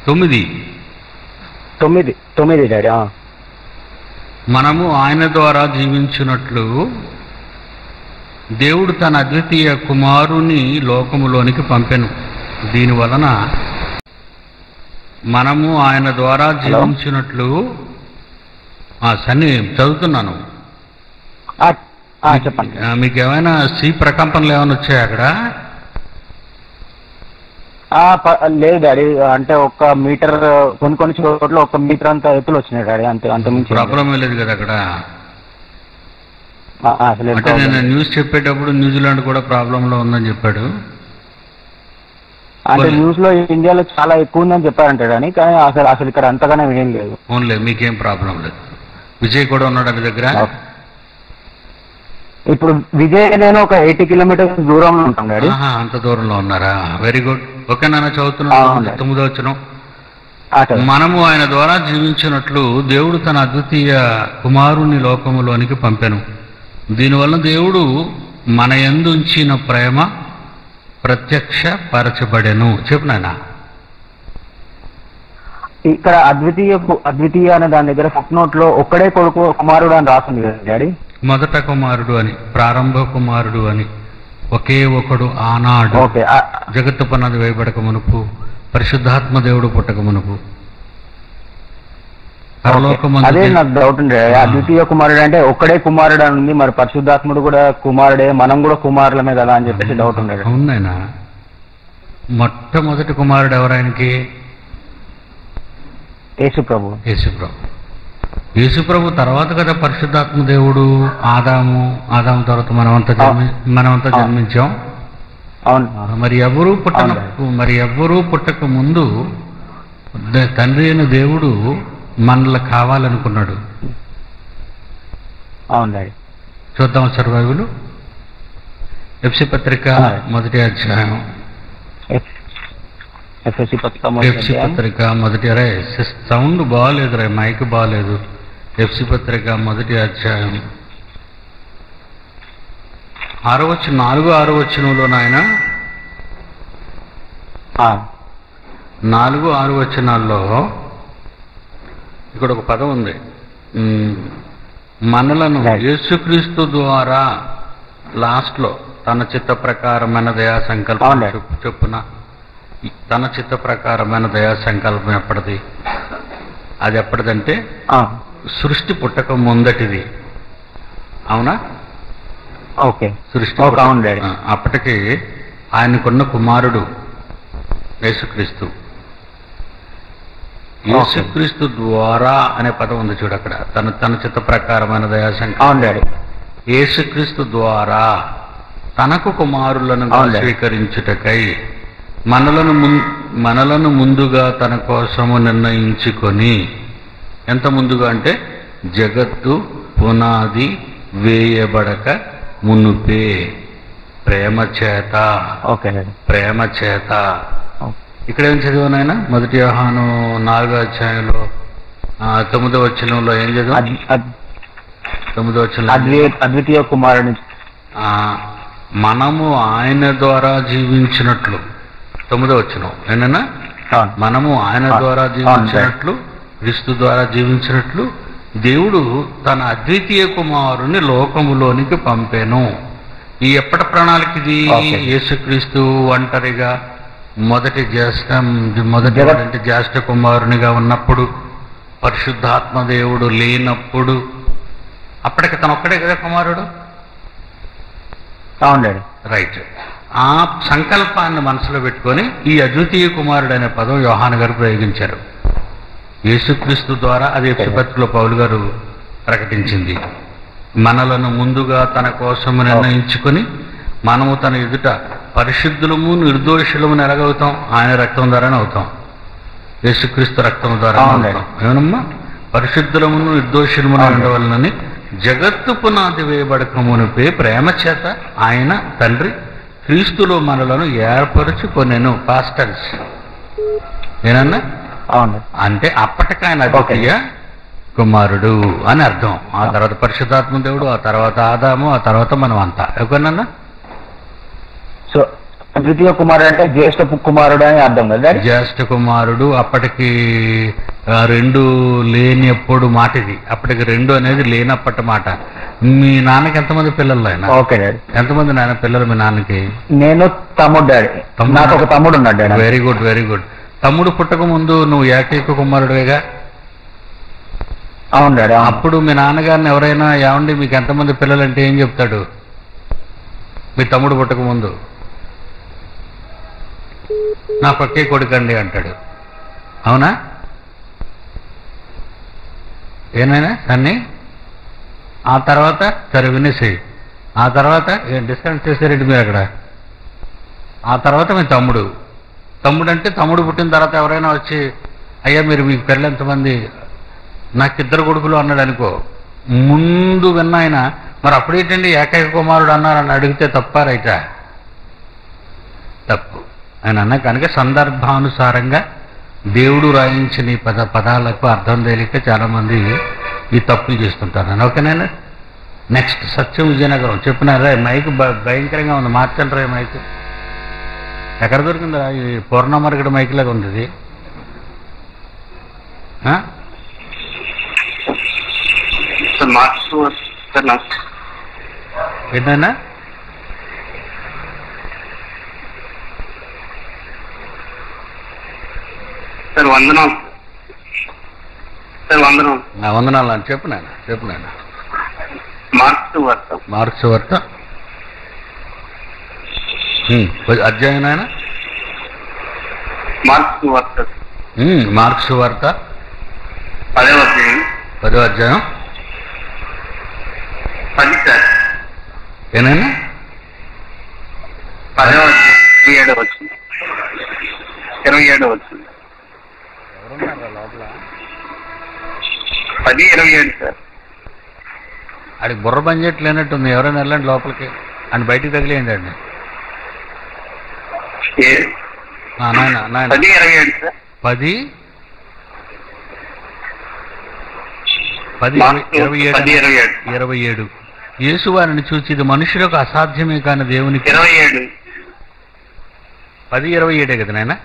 తొమ్మిది తొమ్మిది తొమ్మిది డాడీ ఆ. మనము ఆయన ద్వారా జీవించినట్లు దేవుడు తన అద్వితీయ కుమారుని లోకములోనికి పంపెను దీని వలన మనము ఆయన ద్వారా జీవించినట్లు ఆ, సన్ని చదువుతున్నాను ఆ, ఆ, చెప్పండి ఆ, మీకు ఏమైనా సి ప్రకంపనలు ఏమైనా వచ్చాయి అక్కడ ఆ, ప- లేదు డాడీ అంటే ఒక మీటర్ కొన్ని కొన్ని చోట్ల ఒక మీటర్ అంత ఎత్తులు వచ్చినాయి డాడీ అంతే అంత మించి ప్రాబ్లం లేదు కదా అక్కడ ఆ, ఆ, అసలు ఏం అంటే నేను problem. న్యూస్ చెప్పేటప్పుడు న్యూజిలాండ్ కూడా ప్రాబ్లంలో ఉందని చెప్పాడు అంటే పోనీ. న్యూస్ లో ఇండియాలో చాలా ఎక్కువ ఉందని చెప్పారంట డాడీ కానీ అసలు అసలు ఇక్కడ అంతగానే ఏం లేదు ఓన్లే మీకేం ప్రాబ్లం లేదు విజయ్ కూడా ఉన్నాడు మీ దగ్గర ఇప్పుడు విజయ్ నేను ఒక ఎయిటీ కిలోమీటర్స్ దూరంలో ఉంటాం డాడీ ఆహా, అంత దూరంలో ఉన్నారా వెరీ గుడ్ ఓకే నాన్న ఆ, చదువుతున్నాను అవును. తొమ్మిదో వచ్చిన ఆ, చదువు. మనము ఆయన ద్వారా జీవించినట్లు దేవుడు తన అద్వితీయ కుమారుని లోకములోనికి పంపెను దీనివల్ల దేవుడు మన యందు ఉంచిన ప్రేమ ప్రత్యక్ష పరచబడెను చెప్పు నాయన ఇక్కడ అద్వితీయ కు- అద్వితీయ అనే దాని దగ్గర ఫుట్ నోట్ లో ఒక్కడే కొడుకు కుమారుడు అని రాస్తుంది కదా డాడీ మొదట కుమారుడు అని ప్రారంభ కుమారుడు అని ఒకే ఒకడు ఆనాడు ఓకే ఆ, జగత్తు పన్నది వేయబడక మునుపు పరిశుద్ధాత్మ దేవుడు పుట్టక మునుపు పరలోకమందు అదే దే- నాకు డౌట్ ఉండే ఆ. అద్వితీయ కుమారుడు అంటే ఒక్కడే కుమారుడు అని ఉంది మరి పరిశుద్ధాత్ముడు కూడా కుమారుడే మనం కూడా కుమారులమే కదా అని చెప్పేసి డౌట్ ఉండే అవునాయన మొట్టమొదటి కుమారుడు ఎవరాయనకి యేసు ప్రభు యేసుప్రభు యేసుప్రభు తర్వాత కదా పరిశుద్ధాత్మ దేవుడు ఆదాము ఆదాము తర్వాత మనమంతా జన్మి మనమంతా ఆ. జన్మించాం అవును మరి ఎవరు పుట్టన మరి ఎవరు పుట్టక ముందు ద- తండ్రి అయిన దేవుడు మనల్ని కావాలనుకున్నాడు అవును డాడీ చూద్దాం ఒకసారి బైబిల్ ఎఫ్సి పత్రిక ఆ. మొదటి అధ్యాయం ఎఫ్ఎస్సి పత్రిక ఎఫ్సి పత్రిక మొదటి అరే సౌండ్ బాగాలేదు రే మైక్ బాగాలేదు ఎఫ్సి పత్రిక మొదటి అధ్యాయం ఆరో వచ్చిన నాలుగు ఆరో వచ్చినలో నాయన ఆ, నాలుగు ఆరు వచనాల్లో ఇక్కడ ఒక పదం ఉంది ఉమ్, మనలను Right. యేసుక్రీస్తు ద్వారా లాస్ట్లో తన చిత్త ప్రకారమైన దయా సంకల్పం అవునండి. చెప్పు- చెప్పున తన చిత్త ప్రకారమైన దయా సంకల్పం ఎప్పటిది అది ఎప్పటిదంటే ఆ, సృష్టి పుట్టక ముందటిది అవునా ఓకే సృష్టి ఓకే, పుట్టక- అవును డాడీ. ఆ, అప్పటికి ఆయనకున్న కుమారుడు యేసుక్రీస్తు యేసుక్రీస్తు ద్వారా అనే పదం ఉంది చూడు అక్కడ తన తన చిత్త ప్రకారమైన దయాశంకర్ అవును డాడీ యేసుక్రీస్తు ద్వారా తనకు కుమారులను అవును డాడీ. స్వీకరించుటకై మనలను ముం- మనలను ముందుగా తన కోసము నిర్ణయించుకొని ఎంత ముందుగా అంటే జగత్తు పునాది వేయబడక మునుపే ప్రేమ చేత ఓకే డాడీ ప్రేమ చేత ఓకే. ఇక్కడ ఏం చదివానైనా మొదటి వ్యవహాను నాలుగో అధ్యాయంలో ఆ, తొమ్మిదో వచనంలో ఏం చదివా అద్- అద్- తొమ్మిదో వచనంలో అద్వై అద్వితీయ కుమారుని ఆ, మనము ఆయన ద్వారా జీవించినట్లు తొమ్మిదో వచనం ఏనన్నా అవును మనము ఆయన ఆ, ద్వారా అవును, జీవించినట్లు క్రీస్తు ద్వారా జీవించినట్లు దేవుడు తన అద్వితీయ కుమారుని లోకములోనికి పంపెను ఈ ఎప్పటి ప్రణాళిక ఇది ఓకే. యేసుక్రీస్తు ఒంటరిగా మొదటి జ్యేష్ఠ మొదటి జగత్- వాడంటే జ్యేష్ఠ కుమారునిగా ఉన్నప్పుడు పరిశుద్ధాత్మ దేవుడు లేనప్పుడు అప్పటికి తను ఒక్కడే కదా కుమారుడు అవును డాడీ రైట్ ఆ సంకల్పాన్ని మనసులో పెట్టుకొని ఈ అద్వితీయ కుమారుడు అనే పదం యోహాన్ గారు ప్రయోగించారు యేసుక్రీస్తు ద్వారా అది ఎఫ్సిపత్రిలో పౌలు గారు ప్రకటించింది మనలను ముందుగా తన కోసం నిర్ణయించుకొని మనము తన ఎదుట పరిశుద్ధులము నిర్దోషులము ఎలాగవుతాం ఆయన రక్తం ద్వారానే అవుతాం యేసుక్రీస్తు రక్తం ద్వారా అవునండి. అవుతాం ఏమనమ్మా పరిశుద్ధులమును నిర్దోషులమును అవునండి. ఉండవలనని జగత్తు పునాది వేయబడక మునిపే ప్రేమ చేత ఆయన తండ్రి క్రీస్తులో మనలను ఏర్పరచుకొనెను పాస్టర్స్ ఏనన్నా అవును అంటే అప్పటికి ఆయన అద్వితీయ కుమారుడు అని అర్థం ఆ తర్వాత పరిశుద్ధాత్మ దేవుడు ఆ తర్వాత ఆదాము ఆ తర్వాత మనం అంతా ఎవరినన్నా సో ద్వితీయ కుమారుడు అంటే జ్యేష్ఠ కుమారుడు అని అర్థం కదా డాడీ జ్యేష్ఠ కుమారుడు అప్పటికి ఆ, రెండు లేనిప్పుడు మాట ఇది అప్పటికి రెండు అనేది లేనప్పటి మాట మీ నాన్నకి ఎంతమంది పిల్లలు ఆయన ఓకే డాడీ ఎంతమంది నాన్న పిల్లలు మీ నాన్నకి నేను తమ్ముడు డాడీ తమ్ముడు? నాకు ఒక తమ్ముడు ఉన్నాడు daddy very good very good తమ్ముడు పుట్టక ముందు నువ్వు ఏకైక కుమారుడిగా అవును డాడీ అవును. అప్పుడు మీ నాన్నగారిని ఎవరైనా ఏమండి మీకు ఎంతమంది పిల్లలు అంటే ఏం చెప్తాడు మీ తమ్ముడు పుట్టక ముందు నా పక్కే కొడుకండి అంటాడు అవునా ఏనాయనా సన్ని ఆ తర్వాత సరే వినేసేయి ఆ తర్వాత డిస్కౌంట్ చేసారండి మీరు అక్కడ ఆ తర్వాత మీ తమ్ముడు తమ్ముడు అంటే తమ్ముడు పుట్టిన తర్వాత ఎవరైనా వచ్చి అయ్యా మీరు మీకు పిల్లలు ఎంతమంది నాకు ఇద్దరు కొడుకులు అన్నాడు అనుకో ముందు విన్న ఆయన మరి అప్పుడేంటండి ఏకైక కుమారుడు అన్నారని అడిగితే తప్ప రైటా తప్పు ఆయన అన్న కనుక సందర్భానుసారంగా దేవుడు రాయించిన ఈ పద పదాలకు అర్థం తెలియక చాలా మంది ఈ తప్పులు చేస్తుంటారు అని ఓకేనా నెక్స్ట్ సత్యం విజయనగరం చెప్పినారా మైక్ భ- భయంకరంగా ఉంది మార్చండి రా ఈ మైక్ ఎక్కడ దొరికిందా ఈ పూర్ణమరగడ మైక్ లాగా ఉంది ఇది ఆ? సార్ మార్క్స్ సార్ నాకు ఏంటన్నా సార్ వందనం సార్ వందనం నా వందనాలు అని చెప్పు నాన్న చెప్పు నాన్న మార్క్స్ వర్త మార్క్స్ వార్త ఉమ్, అధ్యాయం నాయన మార్క్స్ వర్త ఉమ్, మార్క్స్ వార్త పదే వచ్చింది పదో అధ్యాయం పది సార్ ఏనైనా పదే వచ్చింది ఇరవై ఏడు వచ్చింది ఇరవై ఏడు వచ్చింది పది ఇరవై ఏడు సార్ ఆడికి బుర్ర పని చేయట్లేనట్టుంది ఎవరైనా వెళ్ళండి లోపలికి అని బయటికి తగిలేయండి అండి ఏ నాయన నాయన పది ఇరవై ఏడు సార్ పది పది ఇరవై- మార్క్స్ ఇరవై ఏడు పది ఇరవై ఏడు ఇరవై ఏడు యేసు వారిని చూచి ఇది మనుషులకు అసాధ్యమే కాని దేవునికి ఇరవై ఏడు పది ఇరవై ఏడే కదా నాయన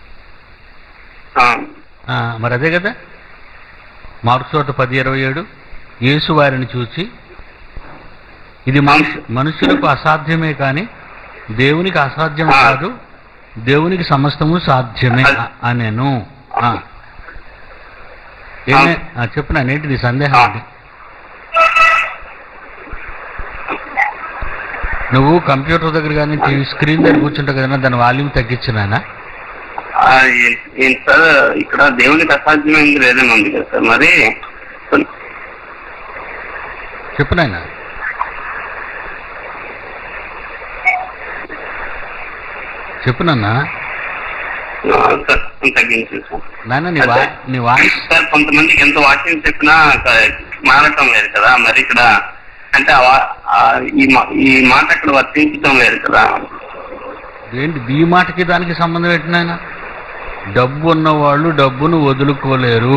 ఆ, మరి అదే కదా మార్క్స్ వార్త పది ఇరవై ఏడు యేసు వారిని చూచి ఇది మనుషు మనుషులకు అసాధ్యమే కానీ దేవునికి అసాధ్యం ఆ. కాదు దేవునికి సమస్తము సాధ్యమే అ- అనెను ఆ. ఏమే ఆ, చెప్పు నా ఏంటిది సందేహం ఆ. ఏంటి నువ్వు కంప్యూటర్ దగ్గర కానీ టీవీ స్క్రీన్ దగ్గర కూర్చుంటావు కదా దాని వాల్యూమ్ తగ్గించినానా ఆ, ఏ- ఏంటి సార్ ఇక్కడ దేవునికి అసాధ్యమైంది లేదని ఉంది కదా సార్ మరి కొన్ని- చెప్పు నాయనా చెప్పు నాన్న ఆ, సార్ కొంచెం తగ్గించండి సార్ నాన్న నీ వా నీ వాయిస్ సార్ కొంతమందికి ఎంత వాక్యం చెప్పినా క- మారటం లేదు కదా మరి ఇక్కడ అంటే ఆ వా- ఆ ఈ మా- ఈ మాట అక్కడ వర్తించడం లేదు కదా ఏంటి ఈ మాటకి దానికి సంబంధం ఏంటి నాయన డబ్బు ఉన్నవాళ్ళు డబ్బును వదులుకోలేరు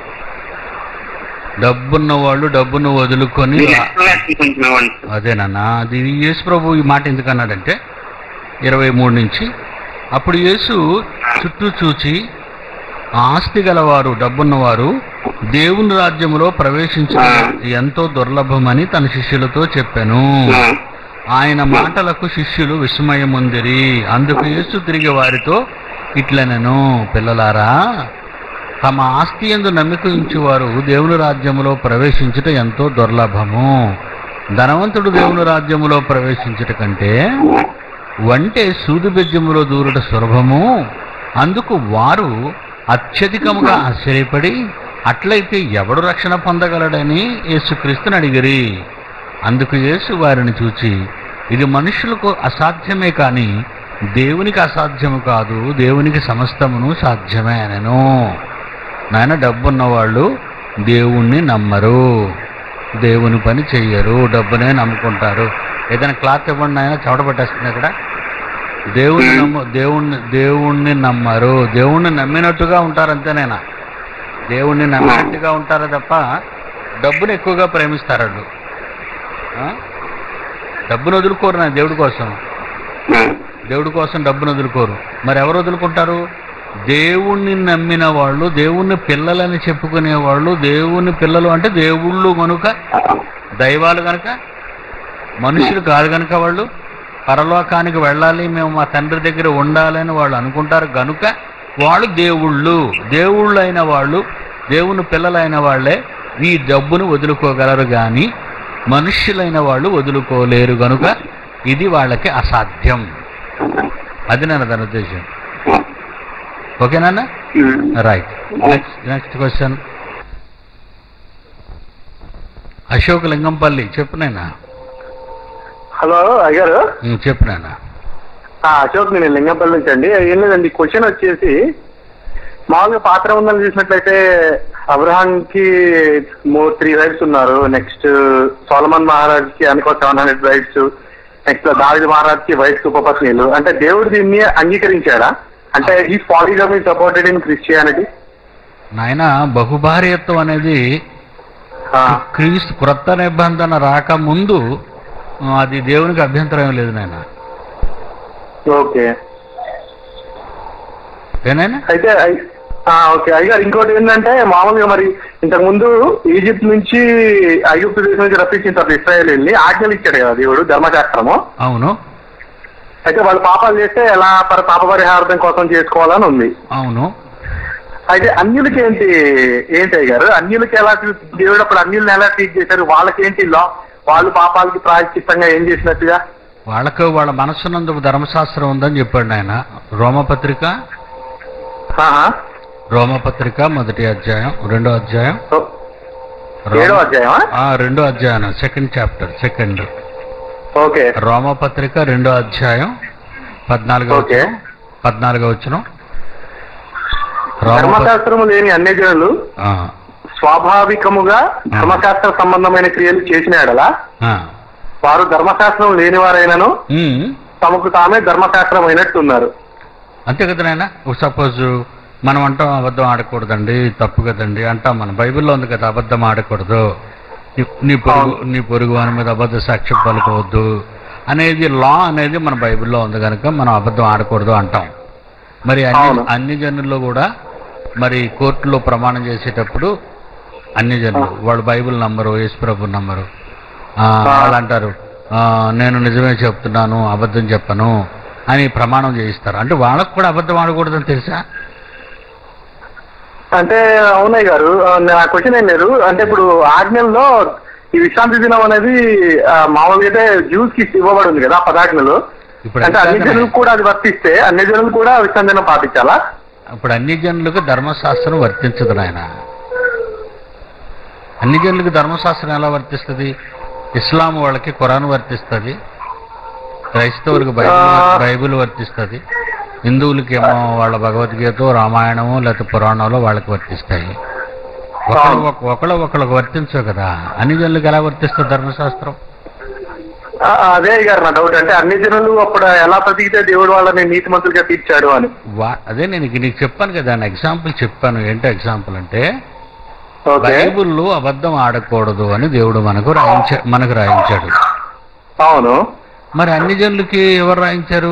డబ్బున్న వాళ్ళు డబ్బును వదులుకొని మీరు ఎక్స్ప్లెనేషన్ కొంచెం ఇవ్వండి సార్. అదేనన్నా అది యేసు ప్రభు ఈ మాట ఎందుకు అన్నాడంటే ఇరవై మూడు నుంచి అప్పుడు యేసు చుట్టూ చూచి ఆస్తి గలవారు డబ్బున్నవారు దేవుని రాజ్యములో ప్రవేశించడం ఎంతో దుర్లభమని తన శిష్యులతో చెప్పాను ఆ, ఆయన మాటలకు శిష్యులు విస్మయముందిరి అందుకు యేసు తిరిగి వారితో ఇట్లనెను పిల్లలారా తమ ఆస్తి ఎందు నమ్మిక ఉంచువారు దేవుని రాజ్యములో ప్రవేశించుట ఎంతో దుర్లభము ధనవంతుడు దేవుని రాజ్యములో ప్రవేశించుట కంటే వంటే సూది బెజ్జములో దూరుట సులభము అందుకు వారు అత్యధికముగా ఆశ్చర్యపడి అట్లయితే ఎవడు రక్షణ పొందగలడని యేసుక్రీస్తుని అడిగిరి అందుకు యేసు వారిని చూచి ఇది మనుషులకు అసాధ్యమే కానీ దేవునికి అసాధ్యము కాదు దేవునికి సమస్తమును సాధ్యమే అనెను నాయన డబ్బున్న వాళ్ళు దేవుణ్ణి నమ్మరు దేవుని పని చెయ్యరు డబ్బునే నమ్ముకుంటారు ఏదైనా క్లాత్ ఇవ్వండి ఆయన చెమట పట్టేస్తుంది ఇక్కడ దేవుణ్ణి నమ్ము దేవుణ్ణి దేవుణ్ణి నమ్మరు దేవుణ్ణి నమ్మినట్టుగా ఉంటారు అంతేనేనా దేవుణ్ణి నమ్మినట్టుగా ఉంటారు తప్ప డబ్బును ఎక్కువగా ప్రేమిస్తారు వాళ్ళు ఆ? డబ్బును వదులుకోరు నా దేవుడి కోసం ఆ, దేవుడి కోసం డబ్బును వదులుకోరు మరి ఎవరు వదులుకుంటారు దేవుణ్ణి నమ్మిన వాళ్ళు దేవుణ్ణి పిల్లలని చెప్పుకునే వాళ్ళు దేవుని పిల్లలు అంటే దేవుళ్ళు కనుక దైవాలు కనుక మనుషులు కాదు కనుక వాళ్ళు పరలోకానికి వెళ్ళాలి మేము మా తండ్రి దగ్గర ఉండాలని వాళ్ళు అనుకుంటారు గనుక వాళ్ళు దేవుళ్ళు దేవుళ్ళు అయిన వాళ్ళు దేవుని పిల్లలైన వాళ్ళే ఈ డబ్బును వదులుకోగలరు కానీ మనుష్యులైన వాళ్ళు వదులుకోలేరు గనుక ఇది వాళ్ళకి అసాధ్యం అది నేను దాని ఉద్దేశం ఓకేనా um. Right next next question Ashok Lingampally చెప్పు నాయనా హలో అయ్యారు ఉమ్, చెప్పు నాయనా ఆ, అశోక్ నేను లింగంపల్లి నుంచి అండి ఏం లేదండి క్వశ్చన్ వచ్చేసి మామూలుగా పాత్ర ఉందని చూసినట్లయితే అబ్రహాం కి త్రీ రైట్స్ ఉన్నారు నెక్స్ట్ సోలమన్ మహారాజ్ కి అనుకో సెవెన్ హండ్రెడ్ రైట్స్ నెక్స్ట్ దావిద్ మహారాజ్ కి వైట్స్ ఉపపత్నులు అంటే దేవుడు దీన్ని అంగీకరించాడా అంటే ఈ పాలిజమ్ ఈ సపోర్టెడ్ ఇన్ క్రిస్టియానిటీ నాయన బహుభార్యత్వం అనేది క్రీస్తు క్రొత్త నిబంధన రాకముందు ఆ, అది దేవునికి అభ్యంతరం ఏం లేదు నాయన ఓకే ఏనాయనా అయితే అయ్- ఆ, ఓకే అయ్యారు ఇంకోటి ఏంటంటే మామూలుగా మరి ఇంతకు ముందు ఈజిప్ట్ నుంచి ఐగుప్తు దేశం నుంచి రప్పించిన తర్వాత ఇస్రాయల్ వెళ్ళి ఆజ్ఞలు ఇచ్చాడు కదా దేవుడు ధర్మశాస్త్రము అవును అయితే వాళ్ళు పాపాలు చేస్తే ఎలా పర పాప పరిహార్థం కోసం చేసుకోవాలని ఉంది అవును అయితే అన్యులకి ఏంటి ఏంటి అయ్యారు అన్యులకి ఎలా ట్రీట్- దేవుడు అప్పుడు అన్యుల్ని ఎలా ట్రీట్ చేశారు వాళ్ళకి ఏంటి లా వాళ్ళు పాపాలకి ప్రాయశ్చిత్తంగా ఏం చేసినట్టుగా వాళ్ళకు వాళ్ళ మనస్సునందు ధర్మశాస్త్రం ఉందని చెప్పాడు ఆయన రోమపత్రిక ఆహా. రోమపత్రిక మొదటి అధ్యాయం రెండో అధ్యాయం ఓ, ఏడో రోమ- అధ్యాయమా ఆ, రెండో అధ్యాయం సెకండ్ చాప్టర్ సెకండ్ ఓకే రోమపత్రిక రెండో అధ్యాయం పద్నాలుగో ఓకే. వచనం, పద్నాలుగో వచ్చిన రోమప ధర్మశాస్త్రము లేని అన్ని జనులు ఆ, స్వాభావికముగా ధర్మశాస్త్ర సంబంధమైన క్రియలు చేసిన ఎడలా ఆ. వారు ధర్మశాస్త్రం లేని వారైనను ఉమ్, తమకు తామే ధర్మశాస్త్రం అయినట్టున్నారు అంతే కదా నాయన సపోజ్ మనం అంటాం అబద్ధం ఆడకూడదండి తప్పు కదండి అంటాం మనం బైబిల్లో ఉంది కదా అబద్ధం ఆడకూడదు నీ- నీ పొరుగు నీ పొరుగు వాని మీద అబద్ధ సాక్ష్యం పలుకోవద్దు అనేది లా అనేది మన బైబిల్లో ఉంది కనుక మనం అబద్ధం ఆడకూడదు అంటాం మరి అన్ని అవును. అన్ని జనుల్లో కూడా మరి కోర్టులో ప్రమాణం చేసేటప్పుడు అన్ని జనులు వాళ్ళు బైబిల్ నంబరు యేసుప్రభు నంబరు ఆ, వాళ్ళు అంటారు ఆ, నేను నిజమే చెప్తున్నాను అబద్ధం చెప్పను అని ప్రమాణం చేయిస్తారు అంటే వాళ్ళకు కూడా అబద్ధం ఆడకూడదని తెలుసా అంటే అవునయ్య గారు ఆ, నా క్వశ్చన్ ఏం లేదు అంటే ఇప్పుడు ఆజ్ఞల్లో ఈ విశ్రాంతి దినం అనేది ఆ, మామూలుగా అయితే జ్యూస్ కి ఇవ్వబడి ఉంది కదా ఆ పదాజ్ఞలు ఇప్పుడు అంటే అన్ని విశ్రాంతి జనులకు కూడా అది వర్తిస్తే అన్ని జనులు కూడా విశ్రాంతి దినం పాటించాలా ఇప్పుడు అన్ని జనులకు ధర్మశాస్త్రం వర్తించదు నాయన అన్ని జనులకు ధర్మశాస్త్రం ఎలా వర్తిస్తుంది ఇస్లాం వాళ్ళకి ఖురాన్ వర్తిస్తుంది క్రైస్తవులకు బైబిల్ ఆ. బైబిల్ వర్తిస్తుంది హిందువులకేమో వాళ్ళ భగవద్గీత రామాయణము లేకపోతే పురాణాలు వాళ్ళకి వర్తిస్తాయి ఒకళ్ళు ఒక- ఒకళ్ళు ఒకళ్ళకి వర్తించవు కదా అన్ని జనులకు ఎలా వర్తిస్తుంది ధర్మశాస్త్రం ఆ, అదే అయ్య గారు నా డౌట్ అంటే అన్ని జనులు అప్పుడు ఎలా బ్రతికితే దేవుడు వాళ్ళని నీతిమంతులుగా తీర్చాడు అని వా- అదే నేను ఇంక నీకు చెప్పాను కదా ఎగ్జాంపుల్ చెప్పాను ఏంటో ఎగ్జాంపుల్ అంటే ఓకే బైబిల్లో అబద్ధం ఆడకూడదు అని దేవుడు మనకు రాయించ మనకు రాయించాడు అవును మరి అన్ని జనులకి ఎవరు రాయించారు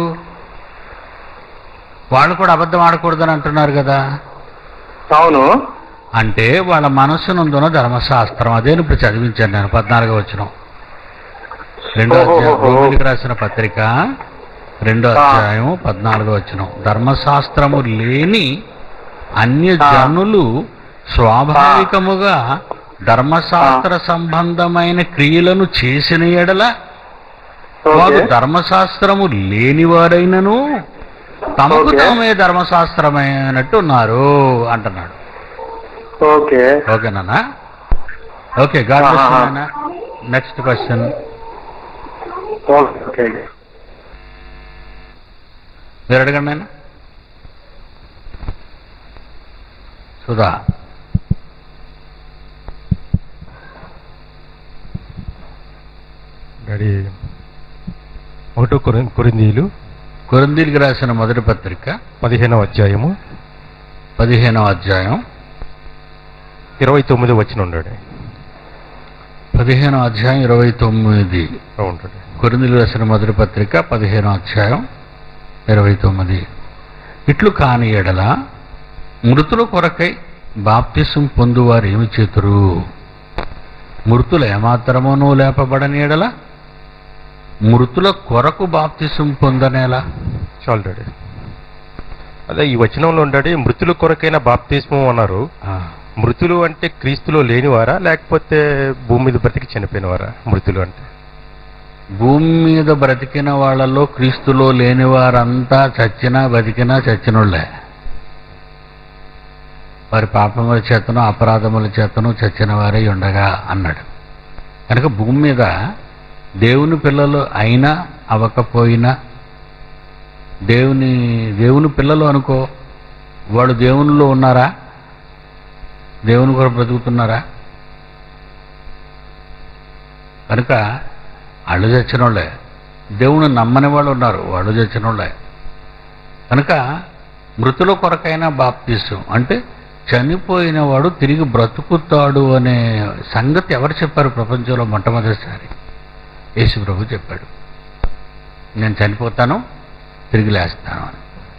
వాళ్ళు కూడా అబద్ధం ఆడకూడదని అంటున్నారు కదా అవును అంటే వాళ్ళ మనస్సునందున ధర్మశాస్త్రం అదే ఇప్పుడు చదివించాను నేను పద్నాలుగో వచ్చిన రెండో అధ్యాయం ఓహోహో. రోమిలికి రాసిన పత్రిక రెండో ఆ. అధ్యాయం పద్నాలుగో వచ్చిన ధర్మశాస్త్రము లేని అన్య జనులు స్వాభావికముగా ధర్మశాస్త్ర సంబంధమైన క్రియలను చేసిన ఎడల వారు ఓకే ధర్మశాస్త్రము లేనివారైనను తమకు ఓకే. తామే ధర్మశాస్త్రమైనట్టు ఉన్నారు అంటున్నాడు ఓకే ఓకేనా ఓకే గాడ్ ఆహా. నెక్స్ట్ క్వశ్చన్ ఓకే ఓకే మీరు అడగండి నాయనా సుధా డాడీ ఒకటో కొరిం కొరిందీలు కొరిందీలకు రాసిన మొదటి పత్రిక పదిహేనవ అధ్యాయము పదిహేనవ అధ్యాయం ఇరవై తొమ్మిది వచ్చిన డాడీ పదిహేనవ అధ్యాయం ఇరవై తొమ్మిది అవును డాడీ కొరిందీలు రాసిన మొదటి పత్రిక పదిహేనవ అధ్యాయం ఇరవై తొమ్మిది ఇట్లు కాని ఎడల మృతుల కొరకై బాప్తిసం పొందువారు ఏమి చేతురు మృతులు ఏమాత్రమునూ లేపబడని ఎడల మృతుల కొరకు బాప్తిసం పొందనేలా చాలు డాడీ అదే ఈ వచనంలో ఉండాడి మృతుల కొరకైన బాప్తిస్మం అన్నారు ఆ, మృతులు అంటే క్రీస్తులో లేనివారా లేకపోతే భూమి మీద బ్రతికి చనిపోయినవారా మృతులు అంటే భూమి మీద బ్రతికిన వాళ్ళలో క్రీస్తులో లేని వారంతా చచ్చినా బతికినా చచ్చినోళ్ళే వారి పాపముల చేతను అపరాధముల చేతను చచ్చిన వారే ఉండగా అన్నాడు కనుక భూమి మీద దేవుని పిల్లలు అయినా అవ్వకపోయినా దేవుని దేవుని పిల్లలు అనుకో వాడు దేవునిలో ఉన్నారా దేవుని కొరకు బ్రతుకుతున్నారా కనుక వాళ్ళు చచ్చిన వాళ్ళే దేవుని నమ్మని వాళ్ళు ఉన్నారు వాళ్ళు చచ్చిన వాళ్ళే కనుక మృతుల కొరకైనా బాప్తీసం అంటే చనిపోయిన వాడు తిరిగి బ్రతుకుతాడు అనే సంగతి ఎవరు చెప్పారు ప్రపంచంలో మొట్టమొదటిసారి యేసు ప్రభు చెప్పాడు నేను చనిపోతాను తిరిగి లేస్తాను అని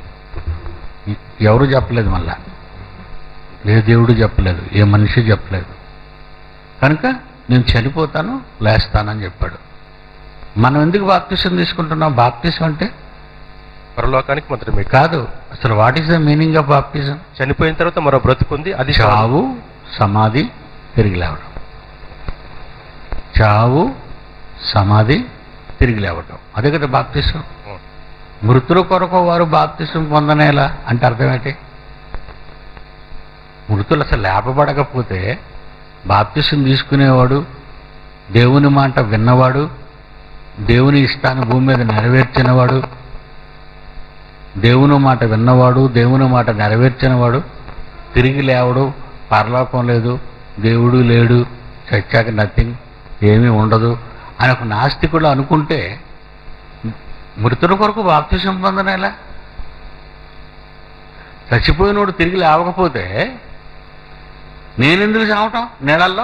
ఎవరు చెప్పలేదు మళ్ళా ఏ దేవుడు చెప్పలేదు ఏ మనిషి చెప్పలేదు కనుక నేను చనిపోతాను లేస్తానని చెప్పాడు మనం ఎందుకు బాప్తిసం తీసుకుంటున్నాం బాప్తిసం అంటే పరలోకానికి మాత్రమే కాదు. కాదు అసలు what is the meaning of baptism చనిపోయిన తర్వాత మరో బ్రతుకుంది అది చావు. చావు సమాధి తిరిగి లేవడం చావు సమాధి తిరిగి లేవడం అదే కదా బాప్తిసం ఉం. మృతుల కొరకు వారు బాప్తిసం పొందనేలా అంటే అర్థం ఏంటి మృతులు అసలు లేపబడకపోతే బాప్తిసం తీసుకునేవాడు దేవుని మాట విన్నవాడు దేవుని ఇష్టాన్ని భూమి మీద నెరవేర్చినవాడు దేవుని మాట విన్నవాడు దేవుని మాట నెరవేర్చినవాడు తిరిగి లేవడు పరలోకం లేదు దేవుడు లేడు చచ్చాక నథింగ్ ఏమీ ఉండదు అని ఒక నాస్తికుడు అనుకుంటే మృతుల కొరకు బాప్తిసం పొందనేలా చచ్చిపోయినోడు తిరిగి లేవకపోతే నేనెందుకు చావటం నీళ్ళల్లో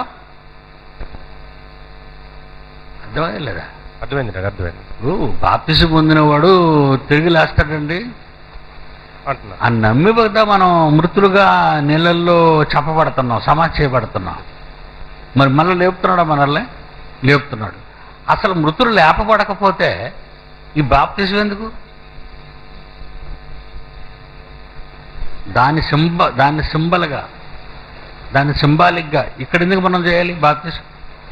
అర్థమయ్యే లేదా అర్థమైంది నాకు అర్థమైంది ఇప్పుడు బాప్తిసం పొందినవాడు తిరిగి లేస్తాడండి అంటున్నా ఆ నమ్మి బద్ద మనం మృతులుగా నీళ్ళల్లో చంపబడుతున్నాం సమాధి చేయబడుతున్నాం మరి మళ్ళీ లేపుతున్నాడా మనల్ని లేపుతున్నాడు అసలు మృతులు లేపబడకపోతే ఈ బాప్తిసం ఎందుకు దాని సింబ దాన్ని సింబల్గా దాన్ని సింబాలిక్గా ఇక్కడ ఎందుకు మనం చేయాలి బాప్తిసం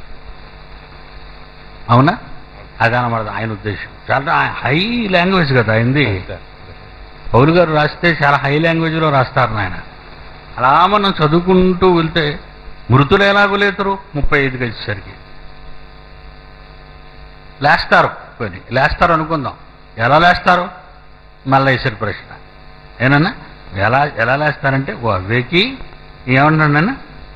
అవునా అదనమాట ఆయన ఉద్దేశం చాలా హై లాంగ్వేజ్ కదా అయింది పౌలు గారు రాస్తే చాలా హై లాంగ్వేజ్లో రాస్తారు నాయన అలా మనం చదువుకుంటూ వెళ్తే మృతులు ఎలాగో లేతరు ముప్పై ఐదుకి వచ్చేసరికి లేస్తారు కొని లేస్తారు అనుకుందాం ఎలా లేస్తారు మళ్ళీ వేసారు ప్రశ్న ఏనన్నా ఎలా ఎలా లేస్తారంటే ఓ అవేకి ఏమన్నానన్నా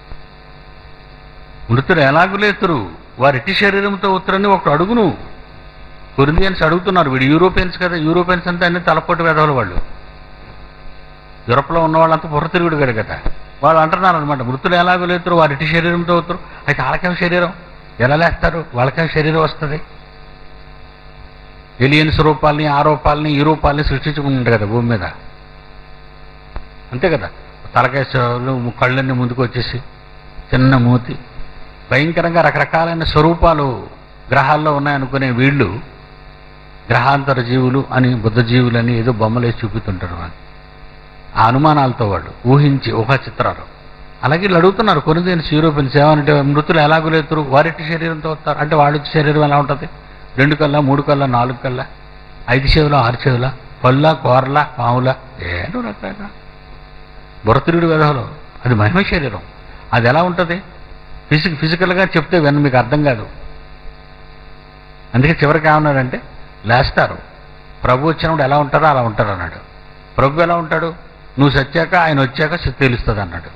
మృతులు ఎలాగో లేతురు వారి ఇట్టి శరీరంతో ఉత్తరని ఒకడు అడుగును కొరిందియన్స్ అడుగుతున్నారు వీడు యూరోపియన్స్ కదా యూరోపియన్స్ అంతా అన్ని తలపోటు వేదవుల వాళ్ళు యూరప్లో ఉన్న వాళ్ళంతా బుర్ర తిరుగుడు గడు కదా వాళ్ళు అంటున్నారు అనమాట మృతులు ఎలాగో లేతురు వారి ఇట్టి శరీరంతో అవుతారు అయితే వాళ్ళకేం శరీరం ఎలా లేస్తారు వాళ్ళకేం శరీరం వస్తుంది ఎలియన్స్ రూపాలని ఆ రూపాలని ఈ రూపాలని సృష్టించుకుంటారు కదా భూమి మీద అంతే కదా తలకేశాలు కళ్ళన్నీ ముందుకు వచ్చేసి చిన్న మూతి భయంకరంగా రకరకాలైన స్వరూపాలు గ్రహాల్లో ఉన్నాయనుకునే వీళ్ళు గ్రహాంతర జీవులు అని బుద్ధ జీవులని ఏదో బొమ్మలేసి చూపుతుంటారు వాళ్ళు ఆ అనుమానాలతో వాళ్ళు ఊహించి ఊహా చిత్రాలు అలాగే వీళ్ళు అడుగుతున్నారు కొనుదేని యూరోపియన్స్ ఏమంటే మృతులు ఎలాగో లేతురు వారిటి శరీరంతో వస్తారు అంటే వాళ్ళ శరీరం ఎలా ఉంటుంది రెండు కల్లా మూడు కల్లా నాలుగు కల్లా ఐదు చెవుల ఆరు చెవుల పళ్ళ కూరల పాముల ఏదో రకరకాల బురతిరుడు వెధవలు అది మహిమ శరీరం అది ఎలా ఉంటుంది ఫిజిక్ ఫిజికల్గా చెప్తే విన్న మీకు అర్థం కాదు అందుకే చివరికి ఏమన్నాడంటే లేస్తారు ప్రభు వచ్చినప్పుడు ఎలా ఉంటారో అలా ఉంటారు అన్నాడు ప్రభు ఎలా ఉంటాడు నువ్వు చచ్చాక ఆయన వచ్చాక శ- తెలుస్తుంది అన్నాడు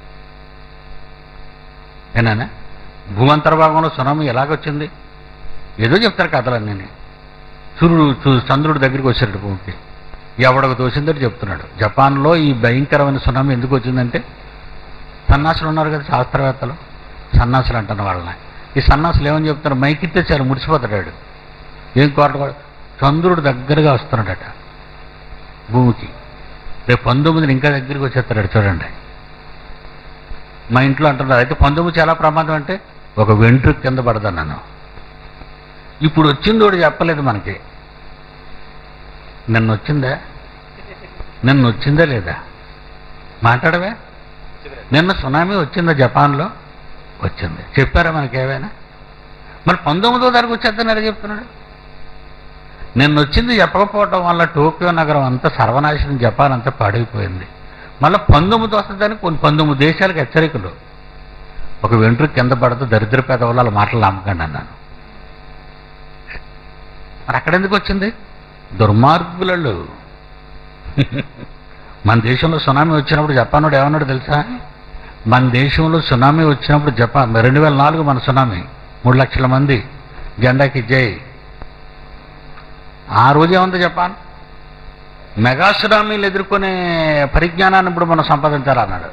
ఏనా భూమంతర్భాగంలో సునామీ ఎలాగొచ్చింది ఏదో చెప్తారు కథలన్నీ సూర్యుడు చూ- చంద్రుడి దగ్గరికి వచ్చాడు భూమికి ఎవడకు తోసిందని చెప్తున్నాడు జపాన్లో ఈ భయంకరమైన సునామీ ఎందుకు వచ్చిందంటే సన్నాసులు ఉన్నారు కదా శాస్త్రవేత్తలు సన్నాసులు అంటున్న వాళ్ళని ఈ సన్నాసులు ఏమని చెప్తారు మైకిస్తే చాలు ముడిచిపోతాడు వాడు. ఏం కోరట చంద్రుడు దగ్గరగా వస్తున్నాడట భూమికి రేపు పంతొమ్మిదిని ఇంకా దగ్గరికి వచ్చేస్తాడు చూడండి మా ఇంట్లో అంటున్నారు అయితే పంతొమ్మిది చాలా ప్రమాదం అంటే ఒక వెంట్రుకు కింద పడతాను నన్ను ఇప్పుడు వచ్చింది కూడా చెప్పలేదు మనకి నిన్న వచ్చిందా నిన్న వచ్చిందా లేదా మాట్లాడవే నిన్న సునామీ వచ్చిందా జపాన్లో వచ్చింది చెప్పారా మనకి ఏమైనా మరి పంతొమ్మిదో తారీఖు వచ్చేద్దని ఎలా చెప్తున్నాడు నిన్న వచ్చింది చెప్పకపోవటం వల్ల టోక్యో నగరం అంతా సర్వనాశనం జపాన్ అంతా పాడైపోయింది మళ్ళీ పంతొమ్మిది వస్తుందని కొన్ని పంతొమ్మిది దేశాలకు హెచ్చరికలు ఒక వెంట్రుకు కింద పడుతూ దరిద్ర పేదవాళ్ళు వాళ్ళ మాటలు నమ్మకండి అన్నాను మరి అక్కడ ఎందుకు వచ్చింది దుర్మార్గులలో మన దేశంలో సునామీ వచ్చినప్పుడు జపాన్ వాడు ఏమన్నాడు తెలుసా మన దేశంలో సునామీ వచ్చినప్పుడు జపాన్ రెండు వేల నాలుగు మన సునామీ మూడు లక్షల మంది జెండాకి జై ఆ రోజు ఏముంది జపాన్ మెగా సునామీలు ఎదుర్కొనే పరిజ్ఞానాన్ని ఇప్పుడు మనం సంపాదించాలన్నాడు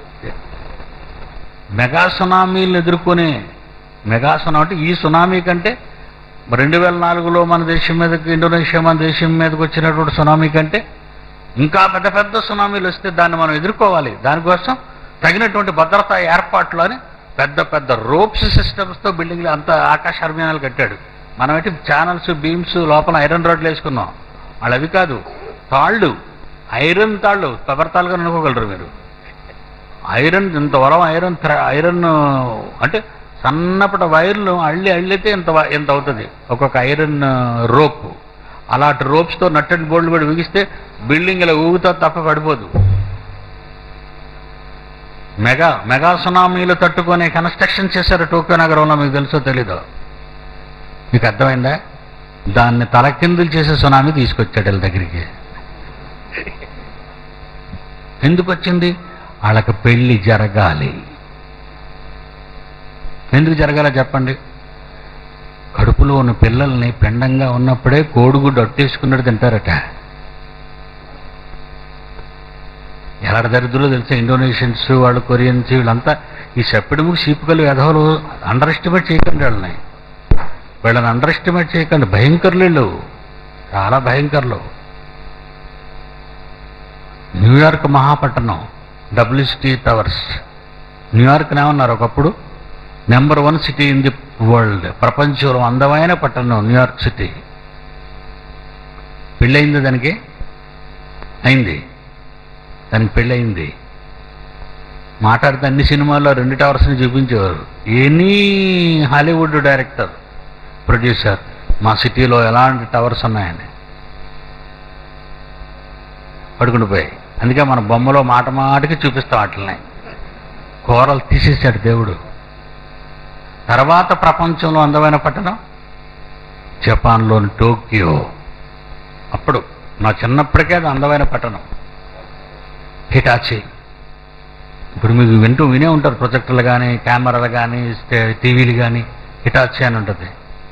మెగా సునామీలు ఎదుర్కొనే మెగా సునామీ అంటే ఈ సునామీ కంటే రెండు వేల నాలుగులో మన దేశం మీదకి ఇండోనేషియా మన దేశం మీదకి వచ్చినటువంటి సునామీ కంటే ఇంకా పెద్ద పెద్ద సునామీలు వస్తే దాన్ని మనం ఎదుర్కోవాలి దానికోసం తగినటువంటి భద్రతా ఏర్పాట్లు అని పెద్ద పెద్ద రోప్స్ సిస్టమ్స్తో బిల్డింగ్లు అంత ఆకాశ అర్మీనాలు కట్టాడు మనం అయితే ఛానల్స్ బీమ్స్ లోపల ఐరన్ రోడ్లు వేసుకున్నాం వాళ్ళు అవి కాదు తాళ్ళు ఐరన్ తాళ్ళు పబర్తాలుగా అనుకోగలరు మీరు ఐరన్ ఇంత వరం ఐరన్ థ్ర- ఐరన్ అంటే సన్నపట వైర్లు అల్లి అల్లితే ఇంత వ- ఇంత అవుతుంది ఒక్కొక్క ఐరన్ రోప్ అలాంటి రోప్స్తో నట్టని బోర్డులు కూడా బిగిస్తే బిల్డింగ్ ఇలా ఊగుతా తప్ప పడిపోదు మెగా మెగా సునామీలు తట్టుకొని కన్స్ట్రక్షన్ చేశారు టోక్యో నగరంలో మీకు తెలుసో తెలీదో మీకు అర్థమైందా దాన్ని తలకిందులు చేసే సునామీ తీసుకొచ్చాడు వీళ్ళ దగ్గరికి ఎందుకు వచ్చింది వాళ్ళకి పెళ్లి జరగాలి ఎందుకు జరగాల చెప్పండి కడుపులో ఉన్న పిల్లల్ని పిండంగా ఉన్నప్పుడే కోడిగుడ్డు అట్టేసుకున్నట్టు తింటారట ఎలా దరిద్రులో తెలుసా ఇండోనేషియన్స్ వాళ్ళు కొరియన్స్ వీళ్ళంతా ఈ సెప్పిడము సీపుకలు ఎదవలు అండర్ ఎస్టిమేట్ చేయకండి వాళ్ళని వీళ్ళని అండర్ ఎస్టిమేట్ చేయకండి భయంకరులు వీళ్ళు చాలా భయంకరులు న్యూయార్క్ మహాపట్టణం డబ్ల్యూసిటీ టవర్స్ న్యూయార్క్ ఏమన్నారు ఒకప్పుడు number one city in the world ప్రపంచంలో అందమైన పట్టణం న్యూయార్క్ సిటీ పెళ్ళయింది దానికి అయింది దానికి పెళ్ళయింది మాట్లాడితే అన్ని సినిమాల్లో రెండు టవర్స్ని చూపించేవారు ఎనీ హాలీవుడ్ డైరెక్టర్ ప్రొడ్యూసర్ మా సిటీలో ఎలాంటి టవర్స్ ఉన్నాయని పడుకుని పోయాయి అందుకే మన బొమ్మలో మాట మాటకి చూపిస్తాం వాటిని కూరలు తీసేశాడు దేవుడు తర్వాత ప్రపంచంలో అందమైన పట్టణం జపాన్లోని టోక్యో అప్పుడు నా చిన్నప్పటికే అది అందమైన పట్టణం హిటాచి ఇప్పుడు మీకు వింటూ వినే ఉంటారు ప్రొజెక్టర్లు కానీ కెమెరాలు కానీ టీవీలు కానీ హిటాచి అని ఉంటుంది